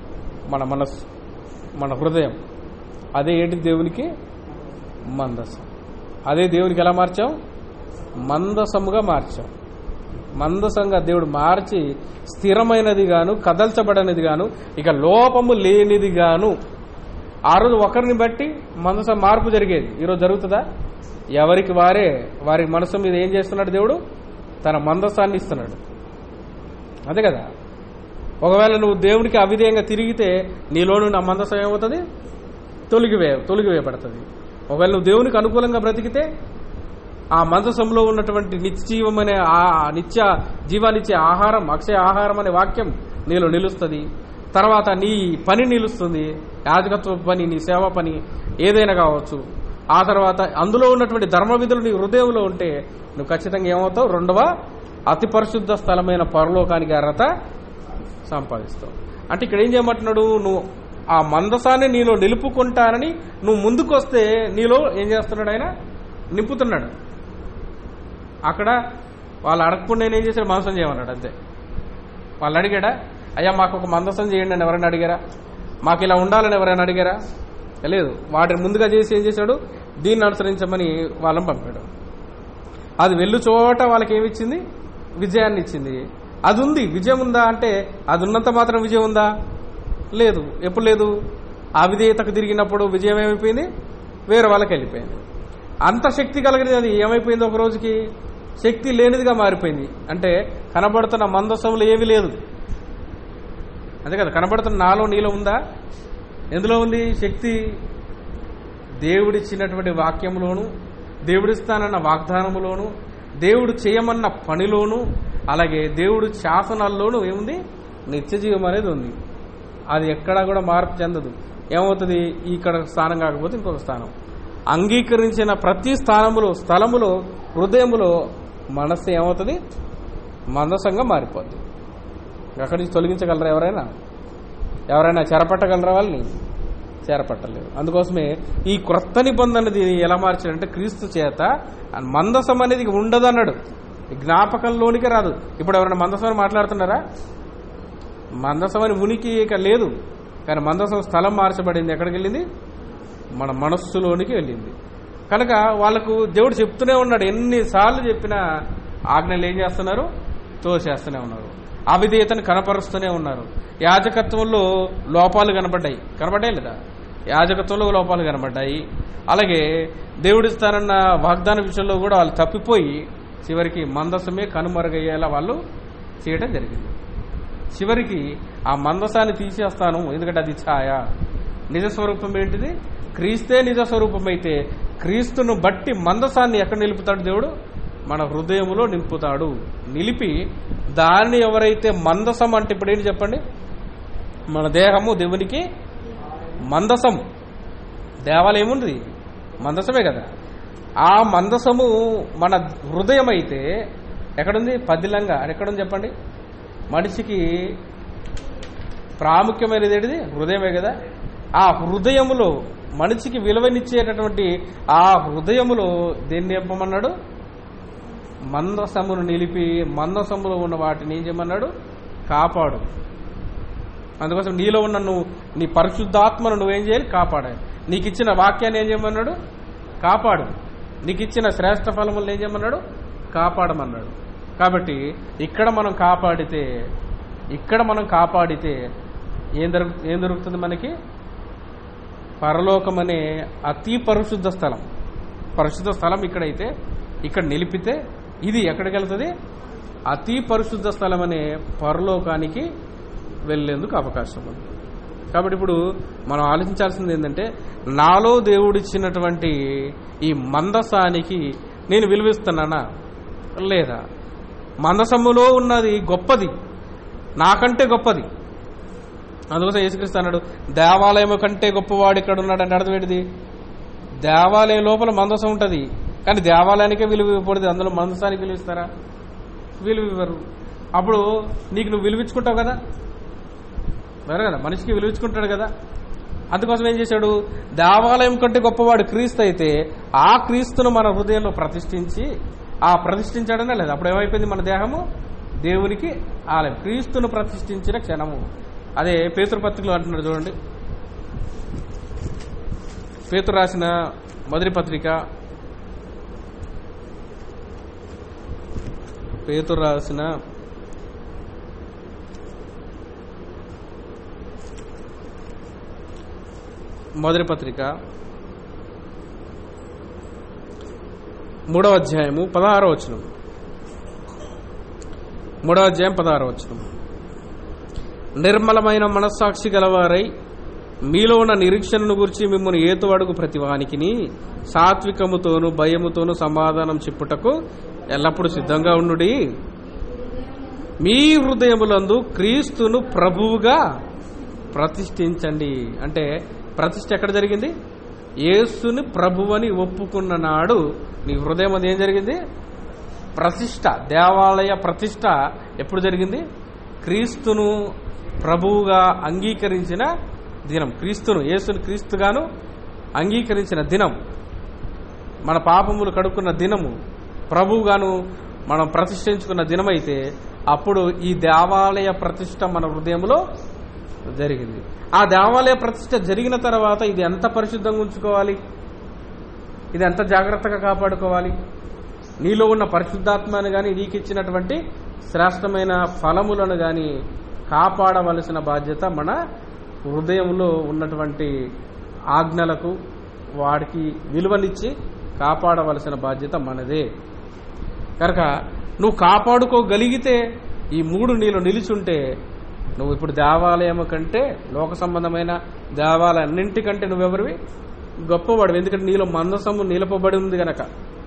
మన మనస్సు మన హృదయం అదే ఏంటి దేవునికి మందసం అదే దేవునికి ఎలా మార్చాం మందసముగా మార్చాం మందసంగా దేవుడు మార్చి స్థిరమైనది గాను కదల్చబడనిది గాను ఇక లోపము లేనిది గాను ఆ రోజు ఒకరిని బట్టి మనసు మార్పు జరిగేది ఈరోజు జరుగుతుందా ఎవరికి వారే వారి మనసు మీద ఏం చేస్తున్నాడు దేవుడు తన మందసాన్ని ఇస్తున్నాడు అదే కదా ఒకవేళ నువ్వు దేవుడికి అవిధేయంగా తిరిగితే నీలో నా మందసం ఏమవుతుంది తొలగివే తొలగివేయబడుతుంది ఒకవేళ నువ్వు దేవునికి అనుకూలంగా బ్రతికితే ఆ మందసంలో ఉన్నటువంటి నిత్యజీవం అనే ఆ నిత్య జీవానిచ్చే ఆహారం అక్షయ ఆహారం అనే వాక్యం నీలో నిలుస్తుంది తర్వాత నీ పని నిలుస్తుంది యాజకత్వ పని నీ సేవ పని ఏదైనా కావచ్చు ఆ తర్వాత అందులో ఉన్నటువంటి ధర్మ విధులు నీ హృదయంలో ఉంటే నువ్వు ఖచ్చితంగా ఏమవుతావు రెండవ అతి పరిశుద్ధ స్థలమైన పరలోకానికి అర్హత సంపాదిస్తావు అంటే ఇక్కడ ఏం చేయమంటున్నాడు నువ్వు ఆ మందసాన్ని నీలో నిలుపుకుంటానని నువ్వు ముందుకు వస్తే నీలో ఏం చేస్తున్నాడు ఆయన నింపుతున్నాడు అక్కడ వాళ్ళు అడగకుండా నేను ఏం చేశాడు మందసం చేయమన్నాడు అంతే వాళ్ళు అడిగాడా అయ్యా మాకు ఒక మందసం చేయండి అని ఎవరైనా అడిగారా మాకు ఇలా ఉండాలని ఎవరైనా అడిగారా లేదు వాటిని ముందుగా చేసి ఏం చేశాడు దీన్ని అనుసరించమని వాళ్ళని పంపాడు అది వెళ్ళు చోట వాళ్ళకి ఏమి ఇచ్చింది విజయాన్ని ఇచ్చింది అది ఉంది విజయం ఉందా అంటే అది ఉన్నంత మాత్రం విజయం ఉందా లేదు ఎప్పుడు లేదు అవిధేయతకు తిరిగినప్పుడు విజయం ఏమైపోయింది వేరే వాళ్ళకి వెళ్ళిపోయింది అంత శక్తి కలిగినది అది ఏమైపోయింది ఒక రోజుకి శక్తి లేనిదిగా మారిపోయింది అంటే కనబడుతున్న మందసంలో ఏమీ లేదు అంతే కదా కనబడుతున్న నాలో నీలో ఉందా ఎందులో ఉంది శక్తి దేవుడిచ్చినటువంటి వాక్యంలోను దేవుడిస్తానన్న వాగ్దానములోను దేవుడు చేయమన్న పనిలోను అలాగే దేవుడు శాసనాల్లోనూ ఏముంది నిత్యజీవం అనేది ఉంది అది ఎక్కడా కూడా మార్పు చెందదు ఏమవుతుంది ఇక్కడ స్థానం కాకపోతే ఇంకొక స్థానం అంగీకరించిన ప్రతి స్థానములో స్థలములో హృదయములో మనస్సు ఏమవుతుంది మందసంగా మారిపోద్ది అక్కడి నుంచి తొలగించగలరా ఎవరైనా ఎవరైనా చెరపట్టగలరా వాళ్ళని చేరపట్టలేదు అందుకోసమే ఈ క్రొత్త నిబంధనది ఎలా మార్చాడంటే క్రీస్తు చేత మందసం అనేది ఇక ఉండదు అన్నాడు జ్ఞాపకంలోనికి రాదు ఇప్పుడు ఎవరైనా మందసం అని మాట్లాడుతున్నారా మందసం అని ఉనికి ఇక లేదు కానీ మందసం స్థలం మార్చబడింది ఎక్కడికి వెళ్ళింది మన మనస్సులోనికి వెళ్ళింది కనుక వాళ్ళకు దేవుడు చెప్తూనే ఉన్నాడు ఎన్నిసార్లు చెప్పినా ఆజ్ఞలు ఏం చేస్తున్నారు తోసేస్తూనే ఉన్నారు అవిధేయతను కనపరుస్తూనే ఉన్నారు యాజకత్వంలో లోపాలు కనబడ్డాయి కనబడ్డాయి లేదా యాజకత్వంలో లోపాలు కనబడ్డాయి అలాగే దేవుడిస్తానన్న వాగ్దాన విషయంలో కూడా వాళ్ళు తప్పిపోయి చివరికి మందసమే కనుమరుగయ్యేలా వాళ్ళు చేయడం జరిగింది చివరికి ఆ మందసాన్ని తీసేస్తాను ఎందుకంటే అది ఛాయ నిజ స్వరూపం ఏంటిది క్రీస్తే నిజ స్వరూపం అయితే క్రీస్తును బట్టి మందసాన్ని ఎక్కడ నిలుపుతాడు దేవుడు మన హృదయములో నింపుతాడు నిలిపి దాన్ని ఎవరైతే మందసం అంటే ఇప్పుడు ఏంటి చెప్పండి మన దేహము దేవునికి మందసం దేవాలయం ఉంది మందసమే కదా ఆ మందసము మన హృదయం అయితే ఎక్కడుంది పదిలంగా అది ఎక్కడుంది చెప్పండి మనిషికి ప్రాముఖ్యమైనది ఏంటిది హృదయమే కదా ఆ హృదయములో మనిషికి విలువనిచ్చేటటువంటి ఆ హృదయములో దేన్ని నింపమన్నాడు మందసమును నిలిపి మందసములో ఉన్న వాటిని ఏం చేయమన్నాడు కాపాడు అందుకోసం నీలో ఉన్న నువ్వు నీ పరిశుద్ధాత్మను నువ్వేం చేయాలి కాపాడాలి నీకు ఇచ్చిన వాక్యాన్ని ఏం చేయమన్నాడు కాపాడు నీకు ఇచ్చిన శ్రేష్ఠ ఫలములను ఏం చేయమన్నాడు కాపాడమన్నాడు కాబట్టి ఇక్కడ మనం కాపాడితే ఇక్కడ మనం కాపాడితే ఏం దొరుకు ఏం దొరుకుతుంది మనకి పరలోకం అనే అతి పరిశుద్ధ స్థలం పరిశుద్ధ స్థలం ఇక్కడైతే ఇక్కడ నిలిపితే ఇది ఎక్కడికి వెళ్తుంది అతి పరిశుద్ధ స్థలం అనే పరలోకానికి వెళ్లేందుకు అవకాశం ఉంది కాబట్టి ఇప్పుడు మనం ఆలోచించాల్సింది ఏంటంటే నాలో దేవుడిచ్చినటువంటి ఈ మందసానికి నేను విలువిస్తున్నానా లేదా మందసములో ఉన్నది గొప్పది నాకంటే గొప్పది అందుకోసం యేసుక్రీస్తు అన్నాడు దేవాలయం కంటే గొప్పవాడు ఇక్కడ ఉన్నాడు అంటే అర్థం ఏంటిది దేవాలయం లోపల మందసం ఉంటుంది కానీ దేవాలయానికే విలువ ఇవ్వకూడదు అందులో మందసానికి విలువ ఇస్తారా విలువ ఇవ్వరు అప్పుడు నీకు నువ్వు విలువించుకుంటావు కదా వేరే కదా మనిషికి విలువించుకుంటాడు కదా అందుకోసం ఏం చేశాడు దేవాలయం కంటే గొప్పవాడు క్రీస్తు అయితే ఆ క్రీస్తును మన హృదయంలో ప్రతిష్ఠించి ఆ ప్రతిష్ఠించాడనే లేదు అప్పుడు ఏమైపోయింది మన దేహము దేవునికి ఆలయం క్రీస్తును ప్రతిష్ఠించిన క్షణము అదే పేతురు పత్రికలో అంటున్నాడు చూడండి పేతురు రాసిన మొదటి పత్రిక పేతురు రాసిన మొదటి పత్రిక మూడవ అధ్యాయము పదహారో వచనం మూడవ అధ్యాయం పదహారో వచనం నిర్మలమైన మనస్సాక్షి గలవారై మీలో ఉన్న నిరీక్షణను గురించి మిమ్మల్ని ఏతు అడుగు ప్రతివానికిని సాత్వికముతోను భయముతోను సమాధానం చెప్పుటకు ఎల్లప్పుడూ సిద్ధంగా ఉండుడి మీ హృదయములందు క్రీస్తును ప్రభువుగా ప్రతిష్ఠించండి అంటే ప్రతిష్ఠ ఎక్కడ జరిగింది యేసుని ప్రభువని ఒప్పుకున్న నాడు నీ హృదయం అది ఏం జరిగింది ప్రతిష్ట దేవాలయ ప్రతిష్ట ఎప్పుడు జరిగింది క్రీస్తును ప్రభువుగా అంగీకరించిన దినం క్రీస్తును యేసును క్రీస్తుగాను అంగీకరించిన దినం మన పాపములు కడుక్కున్న దినము ప్రభువుగాను మనం ప్రతిష్ఠించుకున్న దినమైతే అప్పుడు ఈ దేవాలయ ప్రతిష్ట మన హృదయంలో జరిగింది ఆ దేవాలయ ప్రతిష్ట జరిగిన తర్వాత ఇది ఎంత పరిశుద్ధంగా ఉంచుకోవాలి ఇది ఎంత జాగ్రత్తగా కాపాడుకోవాలి నీలో ఉన్న పరిశుద్ధాత్మను గాని నీకు ఇచ్చినటువంటి శ్రేష్టమైన ఫలములను గాని కాపాడవలసిన బాధ్యత మన హృదయంలో ఉన్నటువంటి ఆజ్ఞలకు వాడికి విలువనిచ్చి కాపాడవలసిన బాధ్యత మనదే కనుక నువ్వు కాపాడుకోగలిగితే ఈ మూడు నీళ్ళు నిలిచుంటే నువ్వు ఇప్పుడు దేవాలయం కంటే లోక సంబంధమైన దేవాలయం అన్నింటికంటే నువ్వెవరివి గొప్పవాడు ఎందుకంటే నీలో మందసము నిలపబడి ఉంది గనక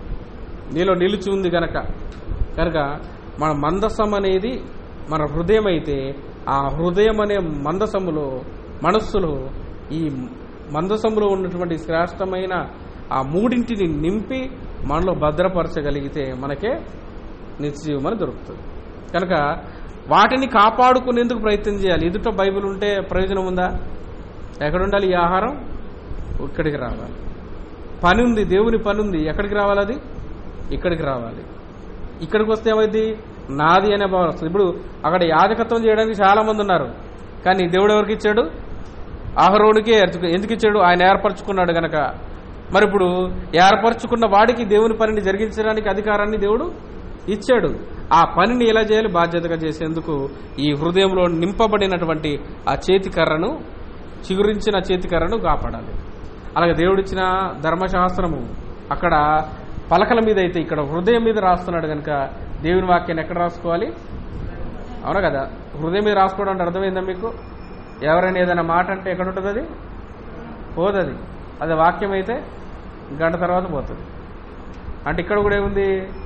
నీలో నిలిచి ఉంది గనక కనుక మన మందసం అనేది మన హృదయం అయితే ఆ హృదయం అనే మందసములో మనస్సులో ఈ మందసములో ఉన్నటువంటి శ్రేష్టమైన ఆ మూడింటిని నింపి మనలో భద్రపరచగలిగితే మనకే నిత్యజీవమని దొరుకుతుంది కనుక వాటిని కాపాడుకునేందుకు ప్రయత్నం చేయాలి ఎదుట బైబిల్ ఉంటే ప్రయోజనం ఉందా ఎక్కడ ఉండాలి ఈ ఆహారం ఇక్కడికి రావాలి పని ఉంది దేవుని పని ఉంది ఎక్కడికి రావాలి అది ఇక్కడికి రావాలి ఇక్కడికి వస్తే ఏమైంది నాది అనే భావన వస్తుంది ఇప్పుడు అక్కడ యాజకత్వం చేయడానికి చాలా మంది ఉన్నారు కానీ దేవుడు ఎవరికి ఇచ్చాడు ఆహరోడికే ఎందుకు ఇచ్చాడు ఆయన ఏర్పరచుకున్నాడు గనక మరి ఇప్పుడు ఏర్పరచుకున్న వాడికి దేవుని పనిని జరిగించడానికి అధికారాన్ని దేవుడు ఇచ్చాడు ఆ పనిని ఎలా చేయాలి బాధ్యతగా చేసేందుకు ఈ హృదయంలో నింపబడినటువంటి ఆ చేతి కర్రను చిగురించిన చేతి కర్రను కాపాడాలి అలాగే దేవుడిచ్చిన ధర్మశాస్త్రము అక్కడ పలకల మీద అయితే ఇక్కడ హృదయం మీద రాస్తున్నాడు కనుక దేవుని వాక్యాన్ని ఎక్కడ రాసుకోవాలి అవునా కదా హృదయం మీద రాసుకోవడం అంటే అర్థమైందా మీకు ఎవరైనా ఏదైనా మాట అంటే ఎక్కడ ఉంటుంది అది పోదది అది వాక్యం అయితే గంట తర్వాత పోతుంది అంటే ఇక్కడ కూడా ఏముంది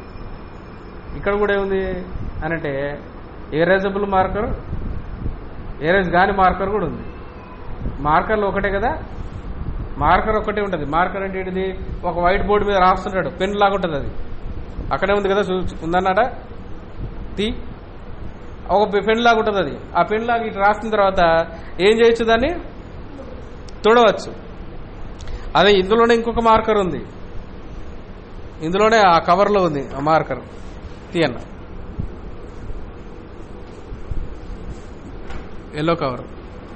ఇక్కడ కూడా ఏముంది అని అంటే ఏరేజబుల్ మార్కర్ ఏరేజ్ కాని మార్కర్ కూడా ఉంది మార్కర్లు ఒకటే కదా మార్కర్ ఒకటే ఉంటుంది మార్కర్ అంటే ఏంటిది ఒక వైట్ బోర్డు మీద రాస్తుంటాడు పెన్ లాగా ఉంటుంది అది అక్కడే ఉంది కదా చూ- ఉందన్నాడ తీ ఒక పెన్ లాగా ఉంటుంది అది ఆ పెన్ లాగా ఇటు రాసిన తర్వాత ఏం చేయొచ్చు దాన్ని తుడవచ్చు అదే ఇందులోనే ఇంకొక మార్కర్ ఉంది ఇందులోనే ఆ కవర్లో ఉంది ఆ మార్కర్ తీయన్న ఎల్లో కవర్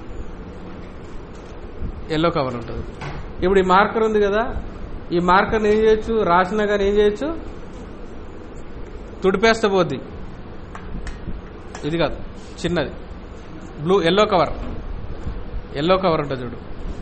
ఎల్లో కవర్ ఉంటుంది ఇప్పుడు ఈ మార్కర్ ఉంది కదా ఈ మార్కర్ని ఏం చేయొచ్చు రాసినా కానీ ఏం చేయొచ్చు తుడిపేస్తే పోద్ది ఇది కాదు చిన్నది blue yellow cover yellow cover ఉంటుంది చూడు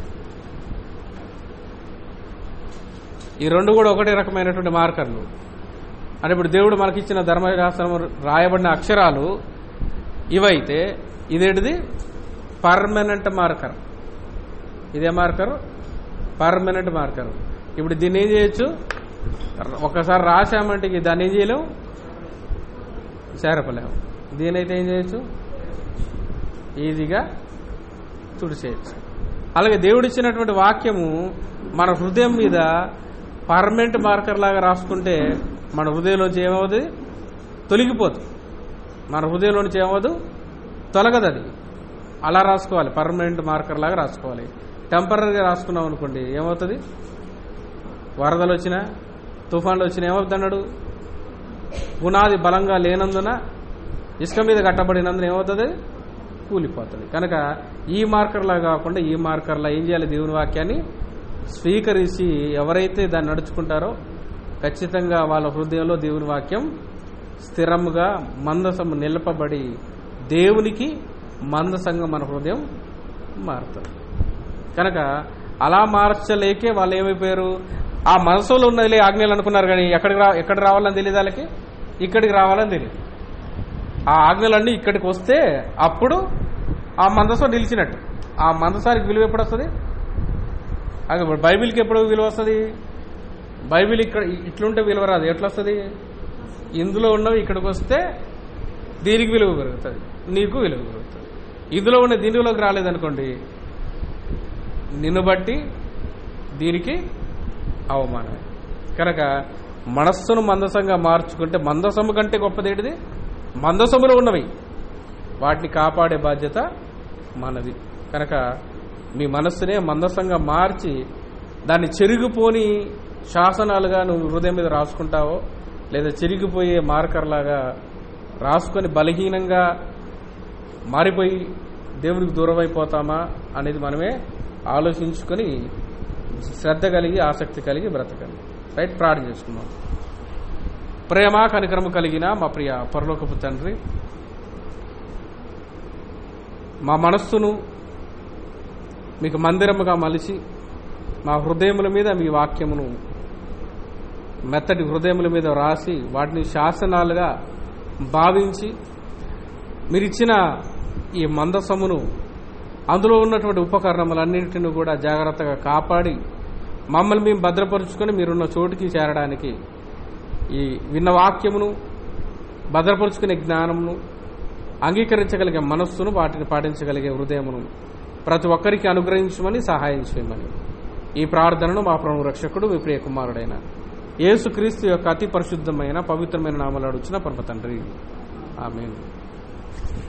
ఈ రెండు కూడా ఒకటే రకమైనటువంటి మార్కర్లు అంటే ఇప్పుడు దేవుడు మనకిచ్చిన ధర్మశాస్త్రం రాయబడిన అక్షరాలు ఇవైతే ఇదేంటిది పర్మనెంట్ మార్కర్ ఇదే మార్కర్ పర్మనెంట్ మార్కర్ ఇప్పుడు దీన్ని ఏం చేయొచ్చు ఒకసారి రాసామంటే ఇక దాన్ని ఏం చేయలేం చేరపలేము దీనైతే ఏం చేయొచ్చు ఈజీగా తుడిచేయచ్చు అలాగే దేవుడిచ్చినటువంటి వాక్యము మన హృదయం మీద పర్మనెంట్ మార్కర్ లాగా రాసుకుంటే మన హృదయంలోంచి ఏమవుతుంది తొలగిపోతుంది మన హృదయంలోంచి ఏమవుదు తొలగదు అది అలా రాసుకోవాలి పర్మనెంట్ మార్కర్ లాగా రాసుకోవాలి టెంపరీగా రాసుకున్నాం అనుకోండి ఏమవుతుంది వరదలు వచ్చినా తుఫాన్లు వచ్చినా ఏమవుతుంది అన్నాడు పునాది బలంగా లేనందున ఇసుక మీద కట్టబడినందున ఏమవుతుంది కూలిపోతుంది కనుక ఈ మార్కర్లా కాకుండా ఈ మార్కర్లా ఏం చేయాలి దేవుని వాక్యాన్ని స్వీకరించి ఎవరైతే దాన్ని నడుచుకుంటారో ఖచ్చితంగా వాళ్ళ హృదయంలో దేవుని వాక్యం స్థిరముగా మందసము నిలపబడి దేవునికి మందసంగా మన హృదయం మారుతుంది కనుక అలా మార్చలేకే వాళ్ళు ఏమైపోయారు ఆ మనసులో ఉన్నదిలే ఆజ్ఞలు అనుకున్నారు కానీ ఎక్కడికి రా ఎక్కడికి రావాలని తెలియదు వాళ్ళకి ఇక్కడికి రావాలని తెలియదు ఆ ఆజ్ఞలన్నీ ఇక్కడికి వస్తే అప్పుడు ఆ మందసం నిలిచినట్టు ఆ మందసానికి విలువ ఎప్పుడు వస్తుంది అది ఇప్పుడు బైబిల్కి ఎప్పుడు విలువ వస్తుంది బైబిల్ ఇక్కడ ఇట్లుంటే విలువ రాదు ఎట్లా వస్తుంది ఇందులో ఉన్నవి ఇక్కడికి వస్తే దీనికి విలువ పెరుగుతుంది నీకు విలువ పెరుగుతుంది ఇందులో ఉన్న దీనిలోకి రాలేదనుకోండి నిన్ను బట్టి దీనికి అవమానమే కనుక మనస్సును మందసంగా మార్చుకుంటే మందసము కంటే గొప్పదేటిది మందసములో ఉన్నవి వాటిని కాపాడే బాధ్యత మనది కనుక మీ మనస్సునే మందసంగా మార్చి దాన్ని చెరిగిపోని శాసనాలుగా నువ్వు హృదయం మీద రాసుకుంటావో లేదా చెరిగిపోయే మార్కర్లాగా రాసుకొని బలహీనంగా మారిపోయి దేవునికి దూరం అయిపోతామా అనేది మనమే ఆలోచించుకొని శ్రద్ధ కలిగి ఆసక్తి కలిగి బ్రతకండి రైట్ ప్రార్థన చేసుకుందాం ప్రేమ కనికరము కలిగిన మా ప్రియ పరలోకపు తండ్రి మా మనస్సును మీకు మందిరముగా మలిచి మా హృదయముల మీద మీ వాక్యమును మెత్తటి హృదయముల మీద రాసి వాటిని శాసనాలుగా భావించి మీరిచ్చిన ఈ మందసమును అందులో ఉన్నటువంటి ఉపకరణములన్నింటిని కూడా జాగ్రత్తగా కాపాడి మమ్మల్ని మేము భద్రపరుచుకొని మీరున్న చోటుకి చేరడానికి ఈ విన్న వాక్యమును భద్రపరుచుకునే జ్ఞానమును అంగీకరించగలిగే మనస్సును వాటిని పాటించగలిగే హృదయమును ప్రతి ఒక్కరికి అనుగ్రహించమని సహాయం చేయమని ఈ ప్రార్థనను మా ప్రభు రక్షకుడు మీ ప్రియ కుమారుడైన యేసుక్రీస్తు యొక్క అతి పరిశుద్ధమైన పవిత్రమైన నామలు అడుచిన పరమ తండ్రి ఆమెను